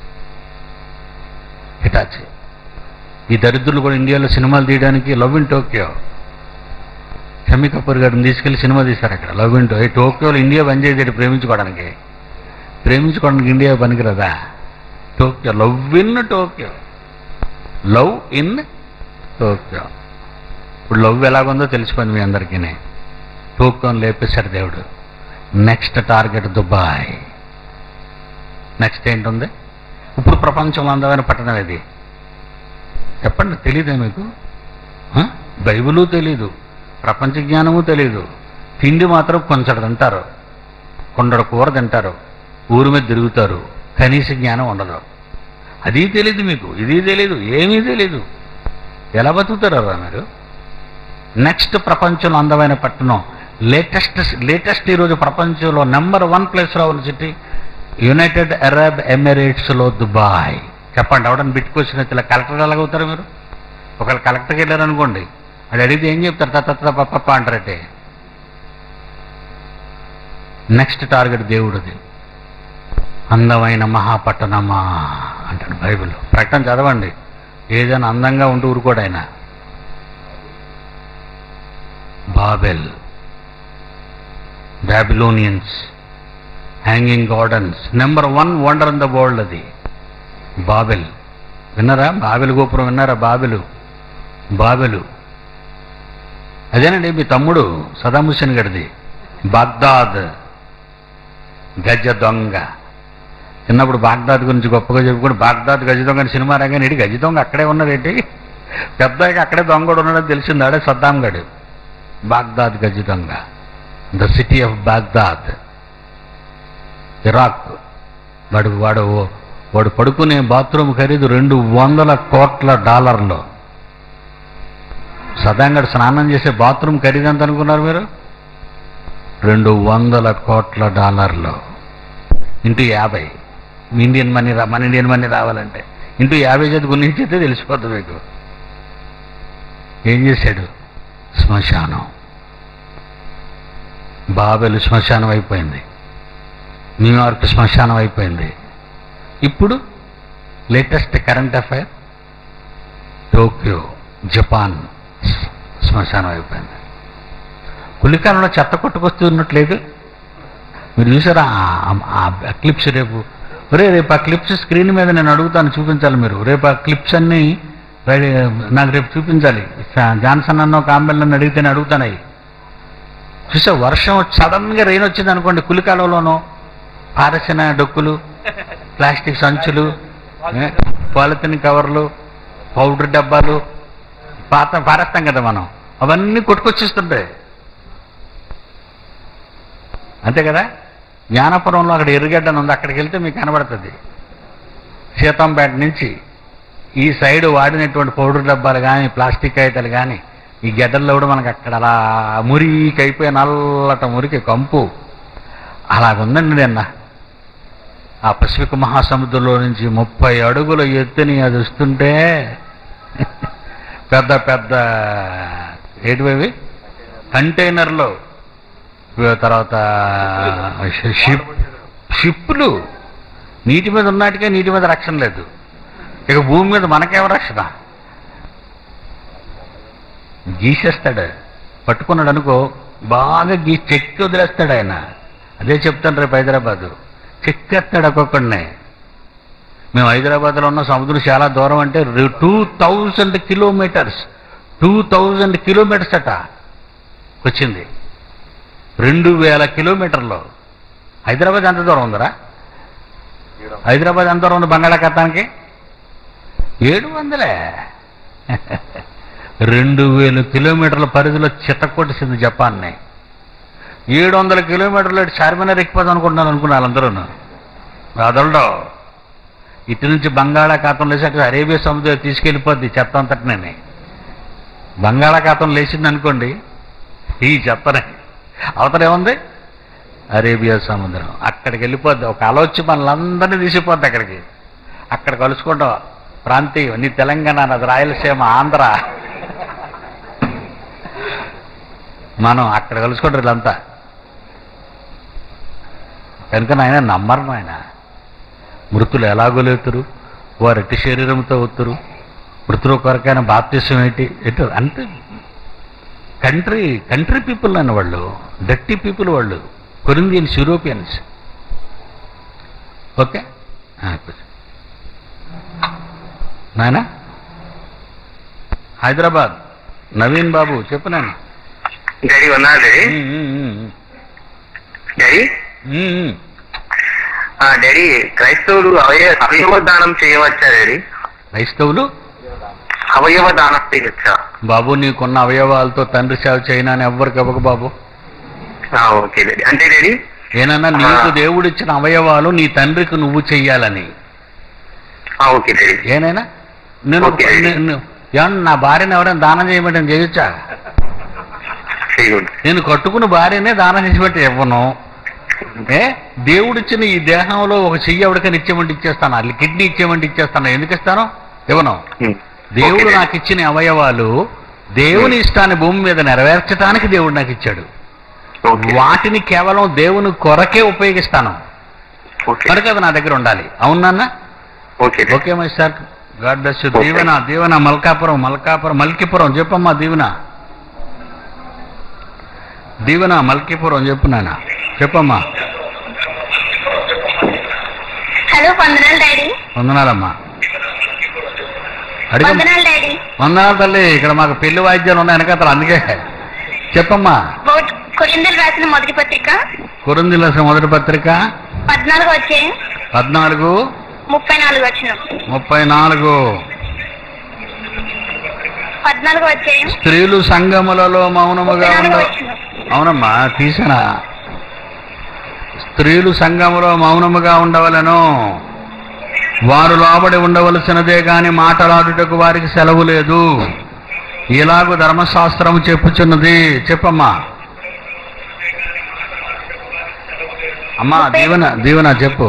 హిటాచి ఈ దరిద్రులు కూడా ఇండియాలో సినిమాలు తీయడానికి love in Tokyo Shammi Kapoor గారిని తీసుకెళ్లి సినిమా తీశారు అక్కడ లవ్ ఇన్ టో ఈ టోక్యోలో ఇండియా బంద్ చేసేది ప్రేమించుకోవడానికి ప్రేమించుకోవడానికి ఇండియా పనికిరదా Tokyo love in Tokyo love in Tokyo ఇప్పుడు లవ్ ఎలాగుందో తెలిసిపోయింది మీ అందరికీ టోక్యోని లేపేశాడు దేవుడు నెక్స్ట్ టార్గెట్ దుబాయ్ నెక్స్ట్ ఏంటుంది ఇప్పుడు ప్రపంచంలో అందమైన పట్టణం ఇది చెప్పండి తెలీదే మీకు ఆ? బైబిలు తెలీదు ప్రపంచ జ్ఞానము తెలీదు తిండి మాత్రం కొంచెం తింటారు కొండడు కూర తింటారు ఊరి మీద తిరుగుతారు కనీస జ్ఞానం ఉండదు అది తెలీదు మీకు ఇది తెలీదు ఏమీ తెలీదు ఎలా బతుకుతారా మీరు నెక్స్ట్ ప్రపంచంలో అందమైన పట్టణం లేటెస్ట్ లేటెస్ట్ ఈరోజు ప్రపంచంలో నెంబర్ వన్ ప్లేస్లో ఉన్న సిటీ యునైటెడ్ అరబ్ ఎమిరేట్స్లో దుబాయ్ చెప్పండి ఎవడని బిట్టుకొచ్చిన ఇలా కలెక్టర్ ఎలాగవుతారు మీరు ఒకవేళ కలెక్టర్కి వెళ్ళారు అనుకోండి అది అడిగితే ఏం చెప్తారు తత్త పప్ప అంటారటే నెక్స్ట్ టార్గెట్ దేవుడిది అందమైన మహాపట్టణమా అంటాడు బైబిల్ ప్రకటన చదవండి ఏదైనా అందంగా ఉంటూ ఊరుకోడు ఆయన Babel Babylonians hanging gardens number one wonder in the world అది బాబెల్ విన్నారా బాబెల్ గోపురం విన్నారా బాబెలు బాబెలు అదేనండి మీ తమ్ముడు సదాం హుస్సేన్ గడిది బాగ్దాద్ గజ దొంగ చిన్నప్పుడు బాగ్దాద్ గురించి గొప్పగా చెప్పుకుని బాగ్దాద్ గజ దొంగ అని సినిమా రాగానే ఇటు గజ దొంగ అక్కడే ఉన్నదేంటి పెద్దగా అక్కడే దొంగ కూడా ఉన్నాడని తెలిసింది ఆడే సద్దాం గడు బాగ్దాద్ గజ దొంగ the city of Baghdad Iraq వాడు వాడు వాడు పడుకునే బాత్రూమ్ ఖరీదు రెండు వందల కోట్ల డాలర్లు సదాంగడు స్నానం చేసే బాత్రూమ్ ఖరీదు ఎంత అనుకున్నారు మీరు రెండు వందల కోట్ల డాలర్లు ఇంటూ యాభై మీ ఇండియన్ మనీ రా మన ఇండియన్ మనీ రావాలంటే ఇంటూ యాభై చేతి గుణించితే తెలిసిపోతుంది మీకు ఏం చేశాడు శ్మశానం బాబెలు శ్మశానం అయిపోయింది న్యూయార్క్ శ్మశానం అయిపోయింది ఇప్పుడు latest current affair Tokyo Japan శ్మశానం అయిపోయింది కులికాలంలో చెత్త కొట్టుకొస్తున్నట్లేదు మీరు చూసారా ఆ- ఆ క్లిప్స్ రేపు ఒరే రేపు ఆ క్లిప్స్ స్క్రీన్ మీద నేను అడుగుతాను చూపించాలి మీరు రేపు ఆ క్లిప్స్ అన్నీ రెడీ- నాకు రేపు చూపించాలి సా- జాన్సన్ అన్న కాంబెల్ నన్ను అడిగితే నేను అడుగుతాను అవి చూసా వర్షం సడన్గా రెయిన్ వచ్చింది అనుకోండి కులికాలంలోనో పారసిన డొక్కులు ప్లాస్టిక్ సంచులు ఏ, పాలిథిన్ కవర్లు పౌడర్ డబ్బాలు పాత పారేస్తాం కదా మనం అవన్నీ కొట్టుకొచ్చిస్తుంటాయి అంతే కదా జ్ఞానపురంలో అక్కడ ఎర్రగడ్డ అని ఉంది అక్కడికి వెళ్తే మీకు కనబడుతుంది సీతంపేట నుంచి ఈ సైడ్ వాడినటువంటి పౌడర్ డబ్బాలు కానీ ప్లాస్టిక్ కాగితాలు కానీ ఈ గడ్డల్లో కూడా మనకు అక్కడ అలా మురికి అయిపోయి నల్లట మురికి కంపు అలాగుందండి నిన్న ఆ పసిఫిక్ మహాసముద్రంలో నుంచి ముప్పై అడుగుల ఎత్తుని అది వస్తుంటే పెద్ద పెద్ద ఏంటివి కంటైనర్లో తర్వాత షిప్ షిప్లు నీటి మీద ఉన్నట్టుగా నీటి మీద రక్షణ లేదు ఇక భూమి మీద మనకేం రక్షణ గీసేస్తాడు పట్టుకున్నాడు అనుకో బాగా గీ చెక్కి వదిలేస్తాడు ఆయన అదే చెప్తాను రేపు హైదరాబాదు చెక్కేస్తాడు ఒక్కొక్కడిని మేము హైదరాబాద్లో ఉన్న సముద్రం చాలా దూరం అంటే two thousand kilometres two thousand kilometres అట వచ్చింది రెండు వేల కిలోమీటర్లు హైదరాబాద్ ఎంత దూరం ఉందరా హైదరాబాద్ ఎంత దూరం ఉంది బంగాళాఖాతానికి ఏడు వందలే రెండు వేల కిలోమీటర్ల పరిధిలో చిత్తకొట్టేసింది జపాన్ని ఏడు వందల కిలోమీటర్లు ఇటు చార్మినార్ ఎక్కిపోదాం అనుకుంటున్నాను అనుకున్నారు అందరూ అదలడో ఇటు నుంచి బంగాళాఖాతం లేచి అటు అరేబియా సముద్రం తీసుకెళ్ళిపోద్ది చెత్త అంతటినే బంగాళాఖాతం లేచింది అనుకోండి ఈ చెత్తనే అవతల ఏముంది అరేబియా సముద్రం అక్కడికి వెళ్ళిపోద్ది ఒక ఆలోచన మనలందరినీ తీసిపోద్ది అక్కడికి అక్కడ కలుసుకుంటాం ప్రాంతీయం నీ తెలంగాణ నాది రాయలసీమ ఆంధ్ర మనం అక్కడ కలుసుకుంటారు వీళ్ళంతా కనుక నాయన నమ్మరు నాయన మృతులు ఎలాగో లేతురు వారు ఎట్టి శరీరంతో వత్తురు మృతుల కొరకైన బాప్తిసం ఏంటి ఎటు అంటే కంట్రీ కంట్రీ పీపుల్ అన్న వాళ్ళు డట్టి పీపుల్ వాళ్ళు కొరిందియన్స్ యూరోపియన్స్ ఓకే నాయన హైదరాబాద్ నవీన్ బాబు చెప్పు నాయన డాడీ ఉన్నా డాడీ ఉమ్, ఉమ్, ఉమ్, డాడీ ఉమ్, ఉమ్. ఆ, డాడీ క్రైస్తవులు అవయ అవయవ దానం చేయవచ్చా డాడీ క్రైస్తవులు అవయవ దానం చేయవచ్చా బాబు నీకున్న అవయవాలతో తండ్రి సేవ చేయనా అని ఎవ్వరికి ఇవ్వకు బాబు ఆ, ఓకే డాడీ అంటే డాడీ ఏనన్నా నీకు దేవుడిచ్చిన అవయవాలు నీ తండ్రికి నువ్వు చెయ్యాలని ఆ, ఓకే డాడీ ఏనైనా నేను ఓకే. నేను- ఏమన్నా నా భార్యను ఎవరైనా దానం చేయమంటే నేను చేయొచ్చా చేయకూడదు నేను కట్టుకున్న భార్యనే దానం చేసిపెట్టి ఇవ్వను ఏ దేవుడిచ్చిన ఈ దేహంలో ఒక చెయ్యి ఎవరికైనా ఇచ్చేమంటే ఇచ్చేస్తాను అది కిడ్నీ ఇచ్చేమంటే ఇచ్చేస్తాను ఎందుకు ఇస్తాను ఇవ్వను ఉమ్. దేవుడు ఓకే నాకు ఇచ్చిన అవయవాలు దేవుని ఇష్టాన్ని భూమి మీద నెరవేర్చడానికి దేవుడు నాకు ఇచ్చాడు ఓకే వాటిని కేవలం దేవుని కొరకే ఉపయోగిస్తాను ఓకే కనుక అది నా దగ్గర ఉండాలి అవునన్నా okay daddy. Okay my sir god bless you Okay. Deevena Deevena Malkapuram Malkapuram Malkipuram చెప్పమ్మా దీవెన దీవెన మల్కీపురం చెప్పు నాయన చెప్పమ్మా హలో వందనాలు డాడీ వందనాలమ్మా అడిగ వందనాలు డాడీ వందనాలు తల్లి ఇక్కడ మాకు పెళ్లి వాయిద్యాలు ఉన్నాయి వెనకాతలు అందుకే చెప్పమ్మా బోట్ కొరిందలు రాసిన మొదటి పత్రిక కురంది రాసిన మొదటి పత్రిక పద్నాలుగు వచ్చే పద్నాలుగు ముప్పై నాలుగు వచ్చిన ముప్పై నాలుగు పద్నాలుగు వచ్చే స్త్రీలు సంఘములలో మౌనముగా ముప్పై ఉండ నాలుగు వచ్చిన అవునమ్మా తీసానా స్త్రీలు సంఘములో మౌనముగా ఉండవలను వారు లోబడి ఉండవలసినదే గాని మాటలాడుటకు వారికి సెలవు లేదు ఇలాగూ ధర్మశాస్త్రం చెప్పుచున్నది చెప్పమ్మా అమ్మా దీవెన దీవెన చెప్పు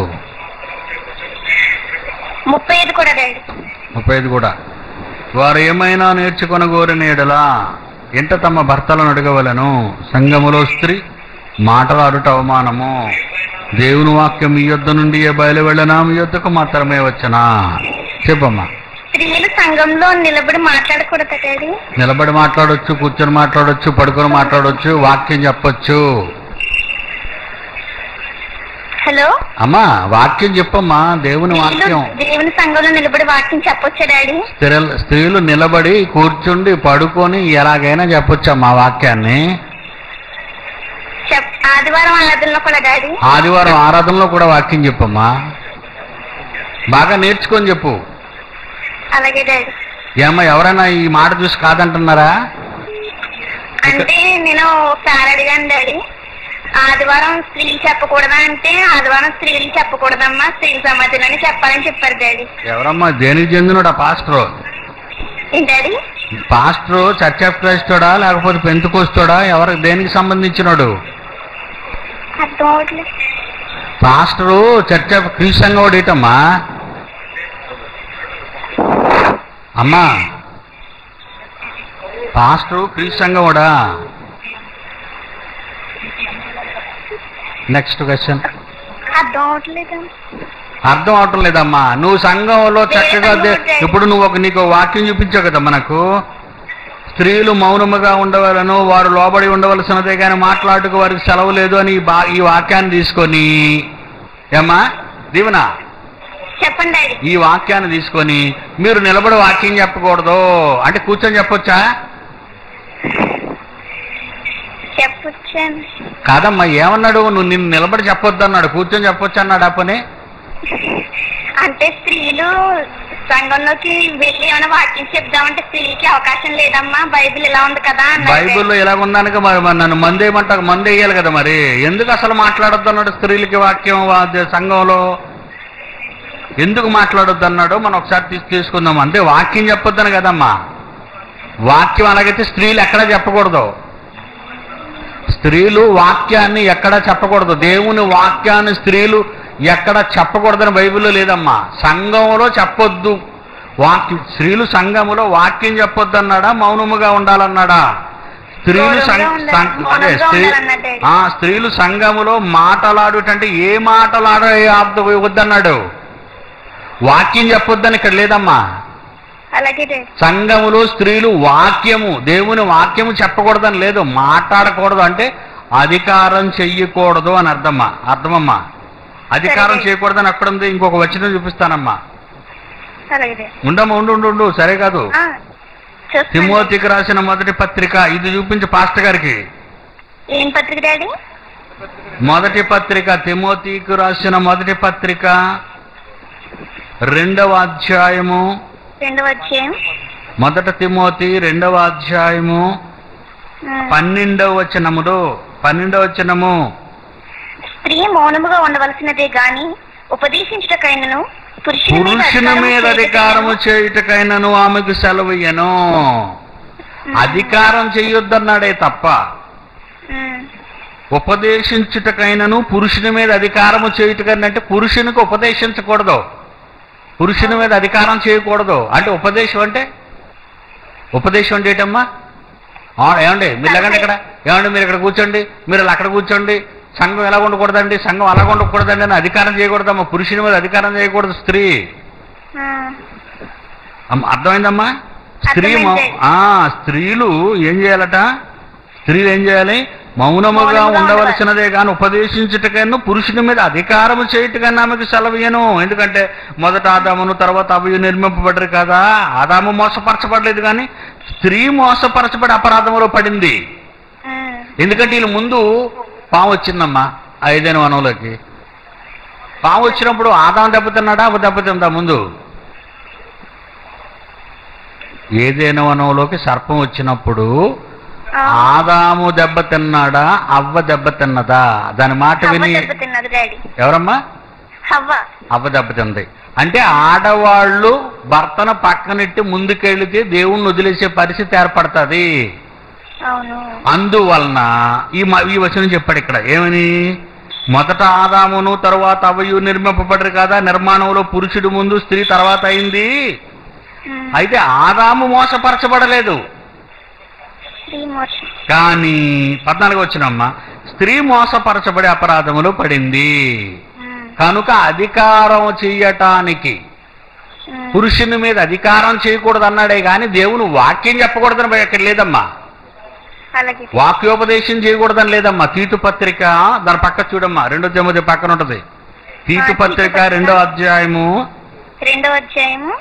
ముప్పై ఐదు కూడా డాడీ ముప్పై ఐదు కూడా వారు ఏమైనా నేర్చుకొన కోరిన ఎడలా ఎంట తమ భర్తలను అడగవలను సంఘములో స్త్రీ మాటలాడుట అవమానము దేవుని వాక్యం మీ యొద్ద నుండి ఏ బయలు వెళ్ళనా మీ యొద్దకు మాత్రమే వచ్చనా చెప్పమ్మా స్త్రీలు సంఘంలో నిలబడి మాట్లాడకూడదు డాడీ నిలబడి మాట్లాడొచ్చు కూర్చొని మాట్లాడొచ్చు పడుకొని మాట్లాడొచ్చు వాక్యం చెప్పొచ్చు హలో అమ్మా వాక్యం చెప్పమ్మా దేవుని స్త్రీలు వాక్యం దేవుని సంఘంలో నిలబడి వాక్యం చెప్పొచ్చా డాడీ స్త్రీలు స్త్రీలు నిలబడి కూర్చుండి పడుకొని ఎలాగైనా చెప్పొచ్చమ్మా వాక్యాన్ని చెప్ ఆదివారం ఆరాధనలో కూడా డాడీ ఆదివారం ఆరాధనలో కూడా వాక్యం చెప్పమ్మా బాగా నేర్చుకొని చెప్పు అలాగే డాడీ ఏమ్మా ఎవరైనా ఈ మాట చూసి కాదంటున్నారా అంటే నేను ఒకసారి అడిగాను డాడీ ఆదివారం స్త్రీలు చెప్పకూడదా అంటే ఆదివారం స్త్రీలు చెప్పకూడదమ్మా స్త్రీల సమాధిలోనే చెప్పాలని చెప్పారు డాడీ ఎవరమ్మా దేనికి చెందినోడా పాస్టర్ ఏంటి డాడీ పాస్టర్ చర్చ్ ఆఫ్ క్రైస్తోడా లేకపోతే పెంతుకొస్తోడా ఎవరికి దేనికి సంబంధించినోడు అర్థం అవ్వట్లేదు పాస్టరు చర్చ్ ఆఫ్ క్రీస్తంగా ఓడేటమ్మా అమ్మా పాస్టరు క్రీస్తంగా ఓడా నెక్స్ట్ క్వశ్చన్ అర్థం అవ్వట్లేదు అర్థం అవటం లేదమ్మా నువ్వు సంఘంలో చక్కగా దే- ఇప్పుడు నువ్వు ఒక నీకు వాక్యం చూపించావు కదమ్మా నాకు స్త్రీలు మౌనముగా ఉండవలను వారు లోబడి ఉండవలసినదే కానీ మాట్లాడుకు వారికి సెలవు లేదు అని ఈ బా- ఈ వాక్యాన్ని తీసుకొని ఏమ్మా దీవెన చెప్పండి డాడీ ఈ వాక్యాన్ని తీసుకొని మీరు నిలబడి వాక్యం చెప్పకూడదు అంటే కూర్చొని చెప్పొచ్చా చెప్పొచ్చాను కాదమ్మా ఏమన్నాడు నువ్వు నిన్ను నిలబడి చెప్పొద్దు అన్నాడు కూర్చొని చెప్పొచ్చు అన్నాడు ఆ పని అంటే స్త్రీలు సంఘంలోకి వెళ్ళి ఏమైనా వాక్యం చెప్దామంటే స్త్రీలకి అవకాశం లేదమ్మా బైబిల్ ఇలా ఉంది కదా అన్నారు బైబిల్లో ఇలా ఉందానికి మరి మరి నన్ను మందేయమంట మంది వేయాలి కదా మరి ఎందుకు అసలు మాట్లాడొద్దు అన్నాడు స్త్రీలకి వాక్యం వా- సంఘంలో ఎందుకు మాట్లాడొద్దు అన్నాడో మనం ఒకసారి తీసి తీసుకుందాం అంటే వాక్యం చెప్పొద్దని కదమ్మా వాక్యం అలాగైతే స్త్రీలు ఎక్కడ చెప్పకూడదు స్త్రీలు వాక్యాన్ని ఎక్కడ చెప్పకూడదు దేవుని వాక్యాన్ని స్త్రీలు ఎక్కడ చెప్పకూడదని బైబిల్లో లేదమ్మా సంఘంలో చెప్పొద్దు వాక్యం స్త్రీలు సంఘములో వాక్యం చెప్పొద్దు అన్నాడా మౌనముగా ఉండాలన్నాడా స్త్రీలు సం- మౌనంగా ఉండాలి. సం- అదే మౌనంగా స్త్రీ ఉండాలన్నాడు. ఆ స్త్రీలు సంఘములో మాటలాడుటంటే ఏ మాటలాడ వద్దన్నాడు వాక్యం చెప్పొద్దని ఇక్కడ లేదమ్మా అలాగే డాడీ సంఘములో స్త్రీలు వాక్యము దేవుని వాక్యము చెప్పకూడదని లేదు మాట్లాడకూడదు అంటే అధికారం చెయ్యకూడదు అని అర్థమ్మా అర్థమమ్మా అధికారం సరే. చేయకూడదని అక్కడ ఉంది ఇంకొక వచనం చూపిస్తానమ్మా అలాగే డాడీ ఉండమ్మా ఉండు ఉండు ఉండు సరే కాదు ఆ, చూస్తాను. తిమోతికి రాసిన మొదటి పత్రిక ఇది చూపించి పాస్టర్ గారికి ఏం పత్రిక డాడీ మొదటి పత్రిక తిమోతికి రాసిన మొదటి పత్రిక రెండవ అధ్యాయము రెండవ అధ్యాయం మొదట తిమోతి రెండవ అధ్యాయము ఆ, పన్నెండవ వచనములో పన్నెండవ వచనము స్త్రీ మౌనముగా ఉండవలసినదే గాని ఉపదేశించటకైనను పురుషుని మీద పురుషుని మీద అధికారము అధికారము చేయుటకైనను ఆమెకు సెలవుయ్యను అధికారం చెయ్యొద్దన్నాడే తప్ప ఉమ్, ఉపదేశించుటకైనను పురుషుని మీద అధికారము చేయుటకైనా అంటే పురుషునికి ఉపదేశించకూడదు పురుషుని మీద అధికారం చేయకూడదు అంటే ఉపదేశం అంటే ఉపదేశం అంటే ఏంటమ్మా ఆ, ఏమండి మీరు లేకండి ఇక్కడ ఏమండి మీరు ఇక్కడ కూర్చోండి మీరు అక్కడ కూర్చోండి సంఘం ఎలా ఉండకూడదండి సంఘం అలా ఉండకూడదండి అని అధికారం చేయకూడదమ్మా పురుషుని మీద అధికారం చేయకూడదు స్త్రీ ఆ, అమ్మ, అర్థమైందమ్మా స్త్రీ మౌ- అర్థమైంది. ఆ స్త్రీలు ఏం చేయాలట స్త్రీలు ఏం చేయాలి మౌనముగా మౌనముగా ఉండవలసినదే కానీ ఉపదేశించుటకైనా పురుషుని మీద అధికారము చేయుటకైనా ఆమెకు సెలవుయను ఎందుకంటే మొదట ఆదామును తర్వాత అవి నిర్మింపబడ్డరు కదా ఆదాము మోసపరచబడలేదు కానీ స్త్రీ మోసపరచబడి అపరాధములో పడింది ఉమ్, ఎందుకంటే వీళ్ళు ముందు పాము వచ్చిందమ్మా ఐదైన వనంలోకి పాము వచ్చినప్పుడు ఆదాం దెబ్బతిన్నాడా అవ దెబ్బతిందా ముందు ఏదైనా వనంలోకి సర్పం వచ్చినప్పుడు ఆ, ఆదాము దెబ్బతిన్నాడా అవ్వ దెబ్బతిన్నదా దాని మాట హవ్వ విని దెబ్బతిన్నది డాడీ ఎవరమ్మా హవ్వ అవ్వ దెబ్బతింది అంటే ఆడవాళ్ళు భర్తను పక్కనెట్టి ముందుకెళ్తే దేవుణ్ణి వదిలేసే పరిస్థితి ఏర్పడుతుంది అవును అందువలన ఈ మ- ఈ వచనం చెప్పాడు ఇక్కడ ఏమని మొదట ఆదామును తరువాత అవయు నిర్మింపబడరు కదా నిర్మాణంలో పురుషుడు ముందు స్త్రీ తర్వాత అయింది ఉమ్, అయితే ఆదాము మోసపరచబడలేదు శ్రీ మోషన్ కానీ పద్నాలుగు వచ్చినమ్మా స్త్రీ మోసపరచబడి అపరాధములు పడింది ఉమ్, కనుక అధికారం చెయ్యటానికి ఉమ్, పురుషుని మీద అధికారం చేయకూడదు అన్నాడే కానీ దేవుని వాక్యం చెప్పకూడదని ఇక్కడ లేదమ్మా అలాగే వాక్యోపదేశం చేయకూడదని లేదమ్మా తీతు పత్రిక దాని పక్క చూడమ్మా రెండో జమది పక్కన ఉంటది తీతు పత్రిక రెండో అధ్యాయము రెండవ అధ్యాయము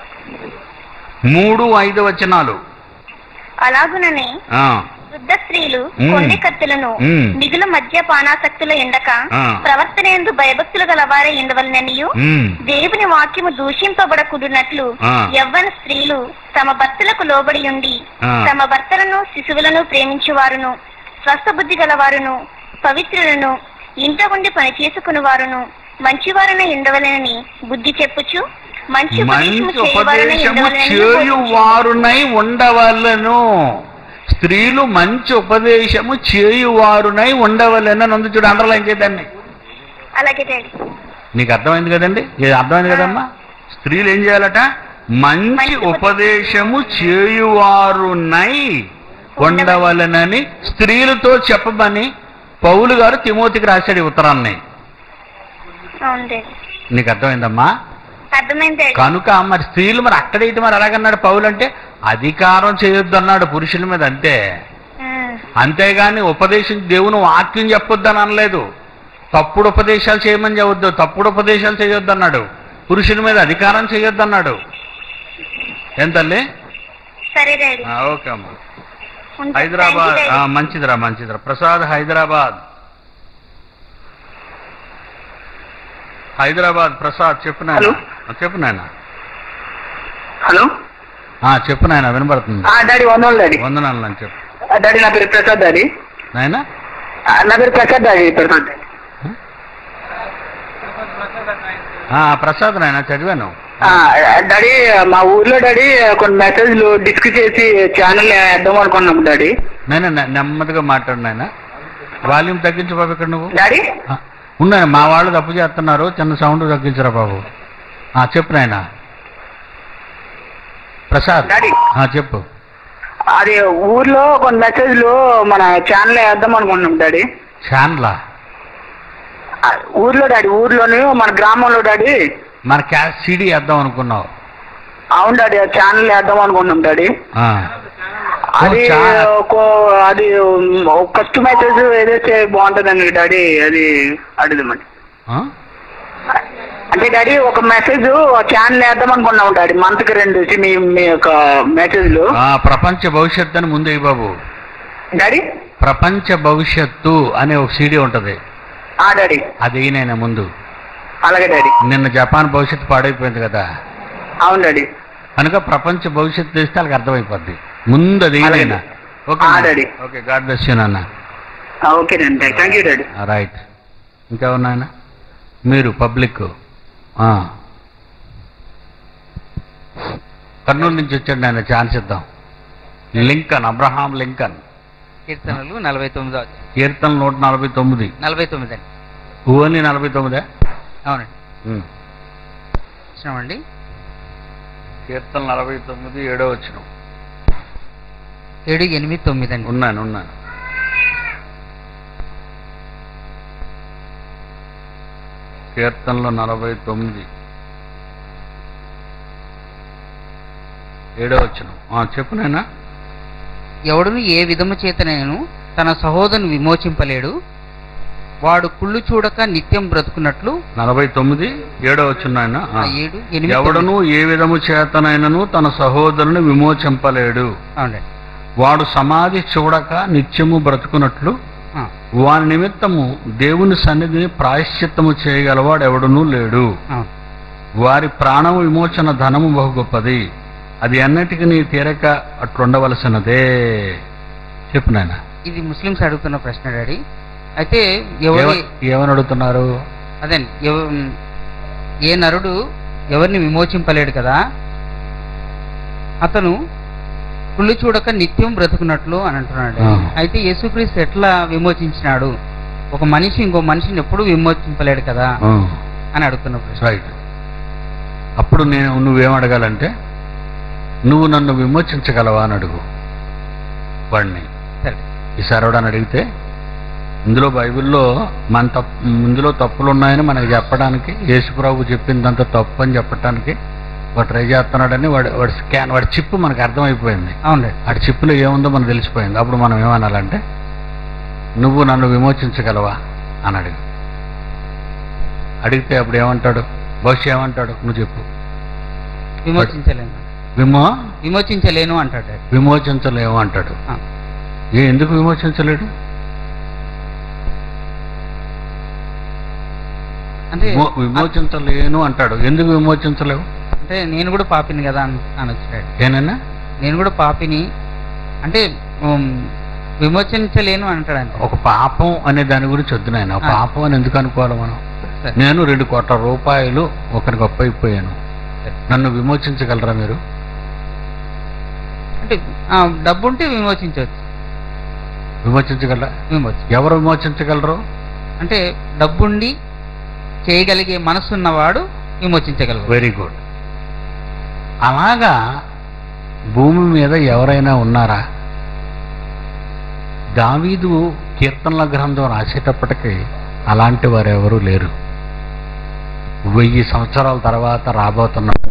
మూడు ఐదు వచనాలు అలాగుననే ఆ, వృద్ధ స్త్రీలు మ్మ్. కొన్ని కత్తులను మ్మ్. మిగులు మధ్య పానాసక్తుల ఎండక ఆ. ప్రవర్తనేందు భయభక్తులు గలవారే ఎండవలననియు ఉమ్, దేవుని వాక్యము దూషింపబడకుడునట్లు ఆ. యవ్వన స్త్రీలు తమ భర్తలకు లోబడి ఉండి ఆ. తమ భర్తలను శిశువులను ప్రేమించువారును స్వస్థ బుద్ధి గలవారును పవిత్రులను ఇంట ఉండి పని చేసుకుని వారును మంచివారన ఉండవలనని బుద్ధి చెప్పుచు మంచి ఉపదేశము మంచి చేయవారన ఉపదేశము ఉండవలెనని బోధించును. చేయువారునై ఉండవలను స్త్రీలు మంచి ఉపదేశము చేయువారునై ఉండవలను నందు చూడు అండర్లైన్ చేద్దాన్ని అలాగే డాడీ నీకు అర్థమైంది కదండి ఇది అర్థమైంది కదమ్మా స్త్రీలు ఏం చేయాలట మంచి మంచి ఉపదేశము చేయువారునై ఉండవలనని స్త్రీలతో చెప్పమని పౌలు గారు తిమోతికి రాశాడు ఈ ఉత్తరాన్ని అవును డాడీ నీకు అర్థమైందమ్మా అర్థమైంది డాడీ కనుక మరి స్త్రీలు మరి అక్కడ ఇటు మరి ఎలాగన్నాడు పౌలు అంటే అధికారం చేయొద్దు అన్నాడు పురుషుల మీద అంతే ఉమ్, అంతేగాని ఉపదేశం దేవుని వాక్యం చెప్పొద్దని అనలేదు తప్పుడు ఉపదేశాలు చేయమని చెప్పొద్దు తప్పుడు ఉపదేశాలు చేయొద్దు అన్నాడు పురుషుల మీద అధికారం చేయొద్దు అన్నాడు ఏం తల్లి సరే డాడీ ఆ, ఓకే అమ్మా ఉంటా. హైదరాబాద్ Thank you, ఆ, డాడీ. మంచిదిరా మంచిదిరా ప్రసాద్ హైదరాబాద్ హైదరాబాద్ ప్రసాద్ చెప్పు నాయన హలో. ఆ, చెప్పు నాయన హలో ఆ, చెప్పు నాయన వినపడుతుంది డాడీ వందలు డాడీ వందనాలు అని చెప్పు డాడీ నా పేరు ప్రసాద్ డాడీ నాయన నా పేరు ప్రసాద్ డాడీ ప్రసాద్ ఆ, ప్రసాద్ నాయన చదివాను డాడీ మా ఊర్లో డాడీ కొన్ని మెసేజ్లు డిస్క్ చేసి ఛానల్ వేద్దాం అనుకున్నాం డాడీ నాయన నె- నెమ్మదిగా మాట్లాడు నాయన వాల్యూమ్ తగ్గించు బాబు ఇక్కడ నువ్వు డాడీ ఆ, ఉన్నాయి మా వాళ్ళు తప్పు చేస్తున్నారు చిన్న సౌండ్ తగ్గించరా బాబు ఆ, చెప్పు నాయన ప్రసాద్ డాడీ. ఆ, చెప్పు అది ఊర్లో కొన్ని మెసేజ్లు మన ఛానల్ వేద్దాం అనుకుంటున్నాం డాడీ ఛాన్లా ఆ, ఊర్లో డాడీ ఊర్లోని మన గ్రామంలో డాడీ మన క్యాష్ సీడీ వేద్దాం అనుకున్నావు అవును డాడీ ఆ ఛానల్ వేద్దాం అనుకుంటున్నాం డాడీ ఆ. అది ఓ, చా- ఒక అది ఫస్ట్ మెసేజ్ ఏదైతే బాగుంటుందండి డాడీ అది అడుగుదామండి ఆ? అంటే డాడీ ఒక మెసేజ్ ఛానల్ వేద్దాం అనుకున్నాం డాడీ మంత్ కి రెండు వచ్చి మీ మీ యొక్క మెసేజ్లు ఆ, ప్రపంచ భవిష్యత్తు అని ముందు ఇయ్యి బాబు డాడీ ప్రపంచ భవిష్యత్తు అనే ఒక సీడీ ఉంటది ఆ డాడీ అది ఈయన ముందు అలాగే డాడీ నిన్న జపాన్ భవిష్యత్తు పాడైపోయింది కదా అవును డాడీ కనుక ప్రపంచ భవిష్యత్తు తెలిస్తే వాళ్ళకి అర్థమైపోద్ది ముందు అది అలాగే. ఈయన ఓకే ఆ, daddy. Okay god bless you నాన్న okay daddy thank you daddy right ఇంకా ఉన్నాయన మీరు పబ్లిక్ ఆ. కర్నూలు నుంచి వచ్చాడు నాయన ఛాన్స్ ఇద్దాం లింకన్ అబ్రహాం లింకన్ కీర్తనలు నలభై తొమ్మిదో అధ్యాయం. కీర్తన నూట నలభై తొమ్మిది నలభై తొమ్మిది అండి ఓన్లీ నలభై తొమ్మిదే అవునండి ఉమ్. ఇచ్చినామండి కీర్తన నలభై తొమ్మిది ఏడో వచ్చిన ఏడు ఎనిమిది తొమ్మిది అండి ఉన్నాను ఉన్నాను కీర్తనలో నలభై తొమ్మిది ఏడో వచ్చిన చెప్పు నాయనా ఎవడును ఏ విధము చేతనైనను తన సహోదరుని విమోచింపలేడు వాడు కుళ్ళు చూడక నిత్యం బ్రతుకున్నట్లు నలభై తొమ్మిది ఏడో వచ్చిన ఆయన ఆ ఏడు ఎనిమిది ఎవడను ఏ విధము చేతనైనను తన సహోదరుని విమోచింపలేడు తొమ్మిది. అవునండి వాడు సమాధి చూడక నిత్యము బ్రతుకున్నట్లు ఆ, వాని నిమిత్తము దేవుని సన్నిధిని ప్రాయశ్చిత్తము చేయగలవాడు ఎవడునూ లేడు అవును వారి ప్రాణం విమోచన ధనము బహు గొప్పది అది అన్నిటికీ నీ తీరక అట్లుండవలసినదే చెప్పు నాయన ఇది ముస్లిమ్స్ అడుగుతున్న ప్రశ్న డాడీ అయితే ఎవరి ఏమ- ఏమని అడుగుతున్నారు అదే ఎవ- ఏ నరుడు ఎవరిని విమోచింపలేడు కదా అతను కుళ్ళు చూడక నిత్యం బ్రతుకున్నట్లు అని అంటున్నాడు ఆ. అయితే యేసుక్రీస్తు ఎట్లా విమోచించినాడు ఒక మనిషి ఇంకో మనిషిని ఎప్పుడు విమోచింపలేడు కదా ఆ, అని అడుగుతున్న ప్రశ్న రైట్ అప్పుడు నేను నువ్వేం అడగాలంటే నువ్వు నన్ను విమోచించగలవా అని అడుగు వాడిని సరే ఈసారి ఎవడని అడిగితే ఇందులో బైబిల్లో మన తప్పు ఇందులో తప్పులు ఉన్నాయని మనకి చెప్పడానికి యేసుప్రభు చెప్పిందంత తప్పు అని చెప్పడానికి వాడు ట్రై చేస్తున్నాడని వాడు వాడి స్కాన్ వాడి చిప్పు మనకు అర్థమైపోయింది అవును డాడీ వాడి చిప్పులో ఏముందో మనకు తెలిసిపోయింది అప్పుడు మనం ఏమనాలంటే నువ్వు నన్ను విమోచించగలవా అని అడిగి అడిగితే అప్పుడు ఏమంటాడు బహుశా ఏమంటాడు నువ్వు చెప్పు విమోచించలేను విమో విమోచించలేను అంటాడు డాడీ విమోచించలేము అంటాడు ఆ. ఏ ఎందుకు విమోచించలేడు అంటే విమో- విమోచించలేను అంటాడు ఎందుకు విమోచించలేవు అంటే నేను కూడా పాపిని కదా అని అనొచ్చు డాడీ ఏనన్నా నేను కూడా పాపిని అంటే ఉమ్, విమోచించలేను అంటాడు అంతే ఒక పాపం అనే దాని గురించి వద్దు నాయన ఆ. పాపం అని ఎందుకు అనుకోవాలి మనం సరే. నేను రెండు కోట్ల రూపాయలు ఒకరికి అప్పైపోయాను సరే. నన్ను విమోచించగలరా మీరు అంటే ఆ, డబ్బు ఉంటే విమోచించవచ్చు విమోచించగలరా విమోచన ఎవరు విమోచించగలరు అంటే డబ్బుండి చేయగలిగే మనసు ఉన్నవాడు విమోచించగలరు వెరీ గుడ్ అలాగా భూమి మీద ఎవరైనా ఉన్నారా దావీదు కీర్తనల గ్రంథం రాసేటప్పటికి అలాంటి వారు ఎవరూ లేరు వెయ్యి సంవత్సరాల తర్వాత రాబోతున్నారు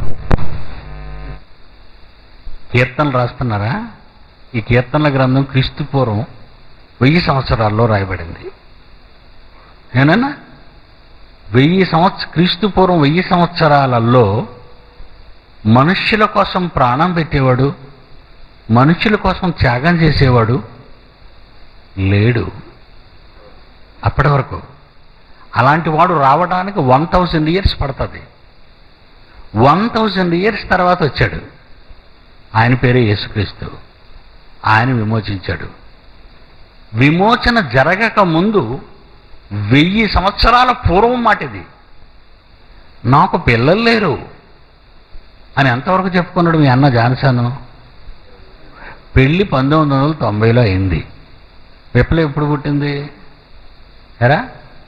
కీర్తనలు రాస్తున్నారా ఈ కీర్తనల గ్రంథం క్రీస్తు పూర్వం వెయ్యి సంవత్సరాల్లో రాయబడింది ఏనన్నా వెయ్యి సంవత్సర క్రీస్తు పూర్వం వెయ్యి సంవత్సరాలలో మనుష్యుల కోసం ప్రాణం పెట్టేవాడు మనుష్యుల కోసం త్యాగం చేసేవాడు లేడు అప్పటి వరకు అలాంటి వాడు రావడానికి వన్ థౌజండ్ ఇయర్స్ పడుతుంది వన్ థౌజండ్ ఇయర్స్ తర్వాత వచ్చాడు ఆయన పేరే యేసుక్రీస్తు ఆయన విమోచించాడు విమోచన జరగక ముందు వెయ్యి సంవత్సరాల పూర్వం మాట ఇది నాకు పిల్లలు లేరు అని ఎంతవరకు చెప్పుకున్నాడు మీ అన్న జాన్సన్ పెళ్ళి పంతొమ్మిది వందల తొంభైలో అయింది విప్లవం ఎప్పుడు పుట్టింది ఎరా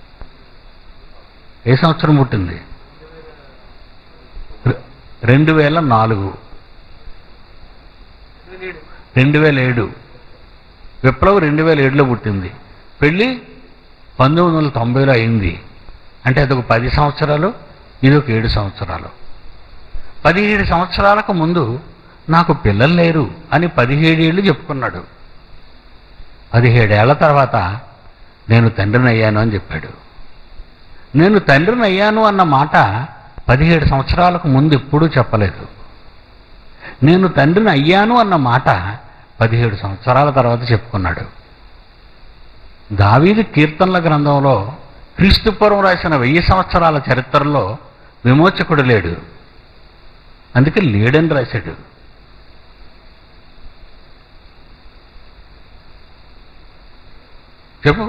ఏ సంవత్సరం పుట్టింది రె- రెండు వేల నాలుగు రెండు వేల ఏడు విప్లవం రెండు వేల ఏడులో పుట్టింది పెళ్ళి పంతొమ్మిది వందల తొంభైలో అయింది అంటే అదొక పది సంవత్సరాలు ఇది ఒక ఏడు సంవత్సరాలు పదిహేడు సంవత్సరాలకు ముందు నాకు పిల్లలు లేరు అని పదిహేడు ఏళ్ళు చెప్పుకున్నాడు పదిహేడేళ్ల తర్వాత నేను తండ్రిని అయ్యాను అని చెప్పాడు నేను తండ్రిని అయ్యాను అన్న మాట పదిహేడు సంవత్సరాలకు ముందు ఎప్పుడూ చెప్పలేదు నేను తండ్రిని అయ్యాను అన్న మాట పదిహేడు సంవత్సరాల తర్వాత చెప్పుకున్నాడు దావీదు కీర్తనల గ్రంథంలో క్రీస్తుపూర్వం రాసిన వెయ్యి సంవత్సరాల చరిత్రలో విమోచకుడు లేడు అందుకే లేడని రాశాడు చెప్పు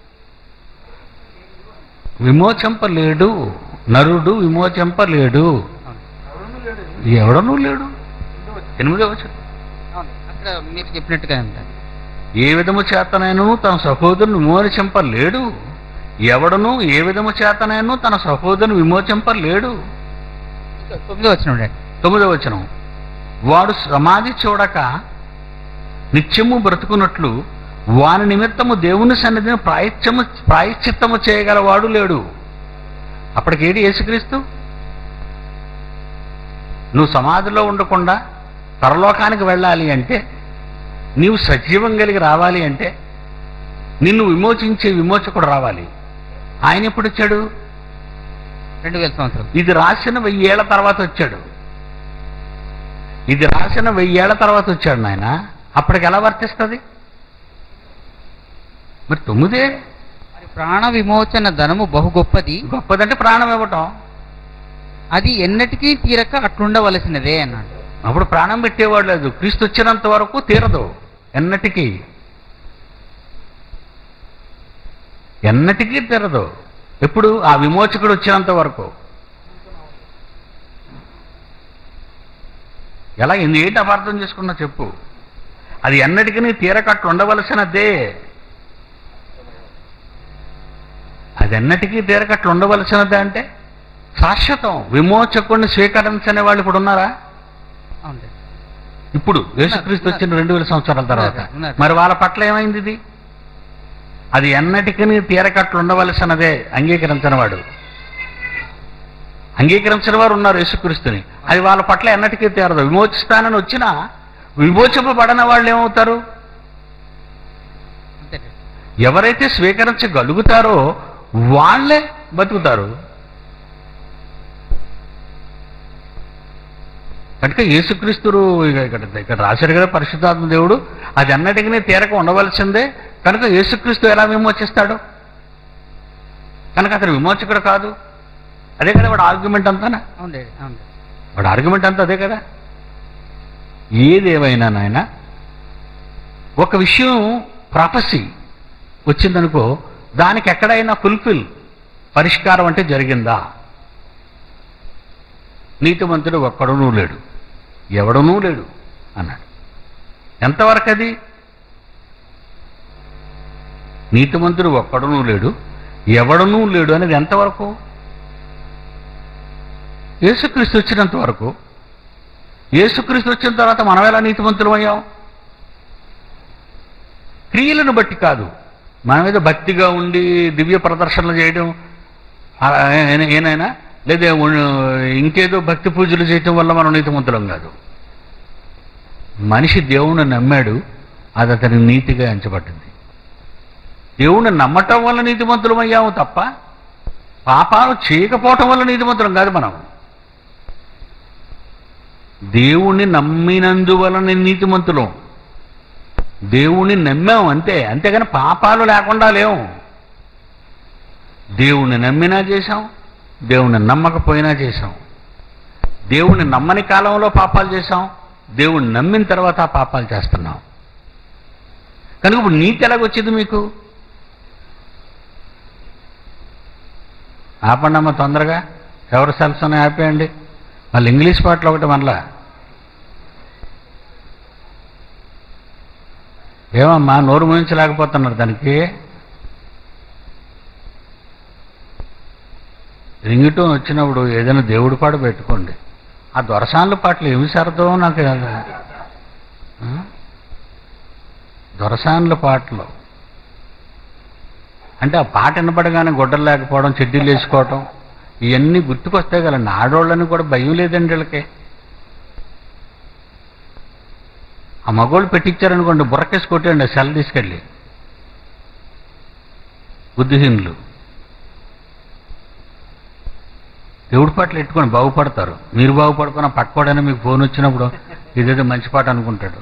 విమోచంపలేడు నరుడు విమోచంపలేడు ఎవడనూ లేడు ఎనిమిదో వచ్చాడు అవును. అక్కడ మీరు చెప్పినట్టుగా ఉంటుంది ఏ విధము చేతనైనను తన సహోదరుని విమోచింపలేడు ఎవడను ఏ విధము చేతనైనను తన సహోదరుని విమోచింపలేడు తొమ్మిదో వచ్చిన డాడీ తొమ్మిదో వచనం వాడు సమాధి చూడక నిత్యము బ్రతుకున్నట్లు వాని నిమిత్తము దేవుని సన్నిధిని ప్రాయశ్చము ప్రాయశ్చిత్తము చేయగలవాడు లేడు అప్పటికేటి యేసుక్రీస్తు నువ్వు సమాధిలో ఉండకుండా పరలోకానికి వెళ్ళాలి అంటే నీవు సజీవం కలిగి రావాలి అంటే నిన్ను విమోచించే విమోచకుడు రావాలి ఆయన ఎప్పుడు వచ్చాడు రెండు వేల సంవత్సరం ఇది రాసిన వెయ్యేళ్ల తర్వాత వచ్చాడు ఇది రాసిన వెయ్యేళ్ల తర్వాత వచ్చాడు నాయన అప్పటికి ఎలా వర్తిస్తుంది మరి తొమ్మిదే మరి ప్రాణ విమోచన ధనము బహు గొప్పది గొప్పదంటే ప్రాణం ఇవ్వటం అది ఎన్నటికీ తీరక అట్లుండవలసినదే అన్నాడు అప్పుడు ప్రాణం పెట్టేవాడు లేదు క్రీస్తు వచ్చినంత వరకు తీరదు ఎన్నటికీ ఎన్నటికీ తీరదు ఎప్పుడు ఆ విమోచకుడు వచ్చినంత వరకు ఎలా ఏంది ఏంటి అపార్థం చేసుకున్నా చెప్పు అది ఎన్నటికీ తీరకట్టు ఉండవలసినదే అది ఎన్నటికీ తీరకట్లు ఉండవలసినదే అంటే శాశ్వతం విమోచకుడిని స్వీకరించని వాళ్ళు ఇప్పుడు ఉన్నారా అవును ఇప్పుడు యేసుక్రీస్తు వచ్చిన రెండు వేల సంవత్సరాల తర్వాత ఉన్నారు, ఉన్నారు. మరి వాళ్ళ పట్ల ఏమైంది ఇది అది ఎన్నటికీ తీరకట్లు ఉండవలసినదే అంగీకరించని వాడు అంగీకరించిన వారు ఉన్నారు యేసుక్రీస్తుని అది వాళ్ళ పట్ల ఎన్నటికీ తీరదు విమోచిస్తానని వచ్చినా విమోచింపబడని వాళ్ళు ఏమవుతారు అంతే ఎవరైతే స్వీకరించగలుగుతారో వాళ్ళే బతుకుతారు కనుక యేసుక్రీస్తురు ఇక ఇక్కడ ఇక్కడ రాశారు కదా పరిశుద్ధాత్మ దేవుడు అది అన్నటికీ తీరక ఉండవలసిందే కనుక యేసుక్రీస్తు ఎలా విమోచిస్తాడు కనుక అతను విమోచకుడు కాదు అదే కదా వాడు ఆర్గ్యుమెంట్ అంతానా అవును డాడీ అవును వాడు ఆర్గ్యుమెంట్ అంతా అదే కదా ఏదేమైనా నాయన ఒక విషయం ప్రాపసీ వచ్చిందనుకో దానికి ఎక్కడైనా ఫుల్ఫిల్ పరిష్కారం అంటే జరిగిందా నీతిమంతుడు ఒక్కడునూ లేడు ఎవడనూ లేడు అన్నాడు ఎంతవరకు అది నీతిమంతుడు ఒక్కడునూ లేడు ఎవడనూ లేడు అనేది ఎంతవరకు యేసుక్రీస్తు వచ్చినంత వరకు యేసుక్రీస్తు వచ్చిన తర్వాత మనం ఎలా నీతిమంతులం అయ్యాం క్రియలను బట్టి కాదు మన మీద భక్తిగా ఉండి దివ్య ప్రదర్శనలు చేయడం ఆ, ఏ- ఏనైనా లేదా ఉ- ఇంకేదో భక్తి పూజలు చేయటం వల్ల మనం నీతిమంతులం కాదు మనిషి దేవుణ్ణి నమ్మాడు అది అతని నీతిగా ఎంచబడ్డింది దేవుణ్ణి నమ్మటం వల్ల నీతిమంతులం అయ్యాము తప్ప పాపాలు చేయకపోవటం వల్ల నీతిమంతులం కాదు మనం దేవుణ్ణి నమ్మినందువలన నీతిమంతులం దేవుణ్ణి నమ్మాం అంతే అంతేగాని పాపాలు లేకుండా లేవు దేవుణ్ణి నమ్మినా చేశాం దేవుణ్ణి నమ్మకపోయినా చేశాం దేవుణ్ణి నమ్మని కాలంలో పాపాలు చేశాం దేవుణ్ణి నమ్మిన తర్వాత ఆ పాపాలు చేస్తున్నాం కనుక ఇప్పుడు నీతి ఎలాగొచ్చింది మీకు ఆపండమ్మ తొందరగా ఎవరు సెల్స్ ఉన్నాయి ఆపేయండి మళ్ళీ ఇంగ్లీష్ పాటలు ఒకటి మళ్ళా ఏమమ్మా నోరు మూయించలేకపోతున్నారు దానికి రింగిటోన్ వచ్చినప్పుడు ఏదైనా దేవుడి పాట పెట్టుకోండి ఆ దొరసాన్ల పాటలు ఏమి సరదో నాకు ఆ? దొరసాన్ల పాటలు అంటే ఆ పాట వినపడగానే గొడ్డలు లేకపోవడం చెడ్డీలు వేసుకోవటం ఇవన్నీ గుర్తుకొస్తాయి కదండి ఆడోళ్ళని కూడా భయం లేదండి వీళ్ళకి ఆ మగోళ్ళు పెట్టించారనుకోండి బుర్రకేసి కొట్టండి ఆ సెల్ తీసుకెళ్ళి బుద్ధిహీనులు దేవుడి పాటలు ఎట్టుకొని బాగుపడతారు మీరు బాగుపడుకున్న పక్కోడని మీకు ఫోన్ వచ్చినప్పుడు ఇదేదో మంచి పాట అనుకుంటాడు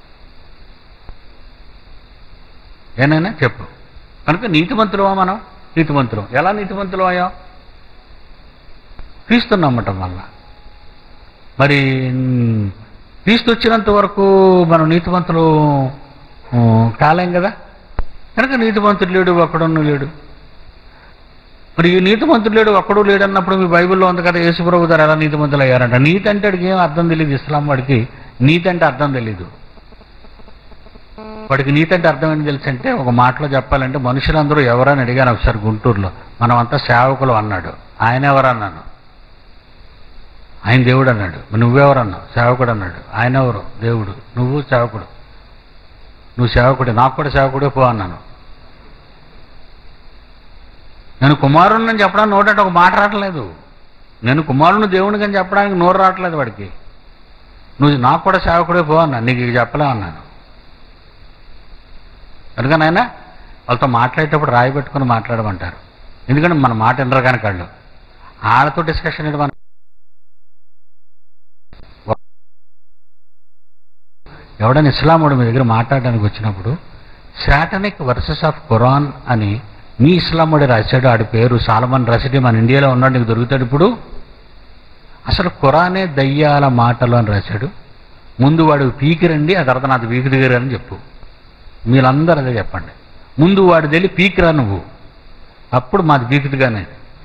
ఏనైనా చెప్పు కనుక నీతిమంతులమా మనం నీతిమంతులం ఎలా నీతిమంతులం అయ్యాం క్రీస్తు నమ్మటం వల్ల మరి మ్, క్రీస్తు వచ్చినంత వరకు మనం నీతిమంతులు ఉ, కాలేం కదా కనుక నీతిమంతుడు లేడు ఒక్కడున్న లేడు మరి ఈ నీతిమంతుడు లేడు ఒక్కడు లేడు అన్నప్పుడు మీ బైబిల్లో ఉంది కదా యేసుప్రభు గారు ఎలా నీతిమంతులు అయ్యారంట నీతి అంటే వాడికి ఏం అర్థం తెలియదు ఇస్లాం వాడికి నీతి అంటే అర్థం తెలీదు వాడికి నీతి అంటే అర్థం ఏంటి తెలుసు అంటే ఒక మాటలో చెప్పాలంటే మనుషులందరూ ఎవరని అడిగాను ఒకసారి గుంటూరులో మనం అంతా సేవకులు అన్నాడు ఆయన ఎవరన్నాను ఆయన దేవుడు అన్నాడు మరి నువ్వెవరన్నావు సేవకుడు అన్నాడు ఆయన ఎవరు దేవుడు నువ్వు సేవకుడు నువ్వు సేవకుడే నాకు కూడా సేవకుడే పో అన్నాను నేను కుమారుణ్ణి చెప్పడానికి నోటంటే ఒక మాట రావట్లేదు నేను కుమారుని దేవునికి అని చెప్పడానికి నోరు రావట్లేదు వాడికి నువ్వు నాకు కూడా సేవకుడే పో అన్నా నీకు ఇక చెప్పలే అన్నాను కనుక నాయన వాళ్ళతో మాట్లాడేటప్పుడు రాయి పెట్టుకుని మాట్లాడమంటారు ఎందుకంటే మన మాట వినరు కానీ కళ్ళు ఆడతో డిస్కషన్ ఏంటి మన ఎవడైనా ఇస్లాముడు మీ దగ్గర మాట్లాడడానికి వచ్చినప్పుడు శాటనిక్ వర్సెస్ ఆఫ్ ఖురాన్ అని మీ ఇస్లాముడి రాశాడు ఆడి పేరు సాలమన్ రసిడి మన ఇండియాలో ఉన్నాడు నీకు దొరుకుతాడు ఇప్పుడు అసలు ఖురానే దయ్యాల మాటలు అని రాశాడు ముందు వాడు పీకిరండి ఆ తర్వాత నాది పీకి దిగరు అని చెప్పు మీరందరూ అదే చెప్పండి ముందు వాడు తెలియ పీకిరా నువ్వు అప్పుడు మాది పీకుదిగానే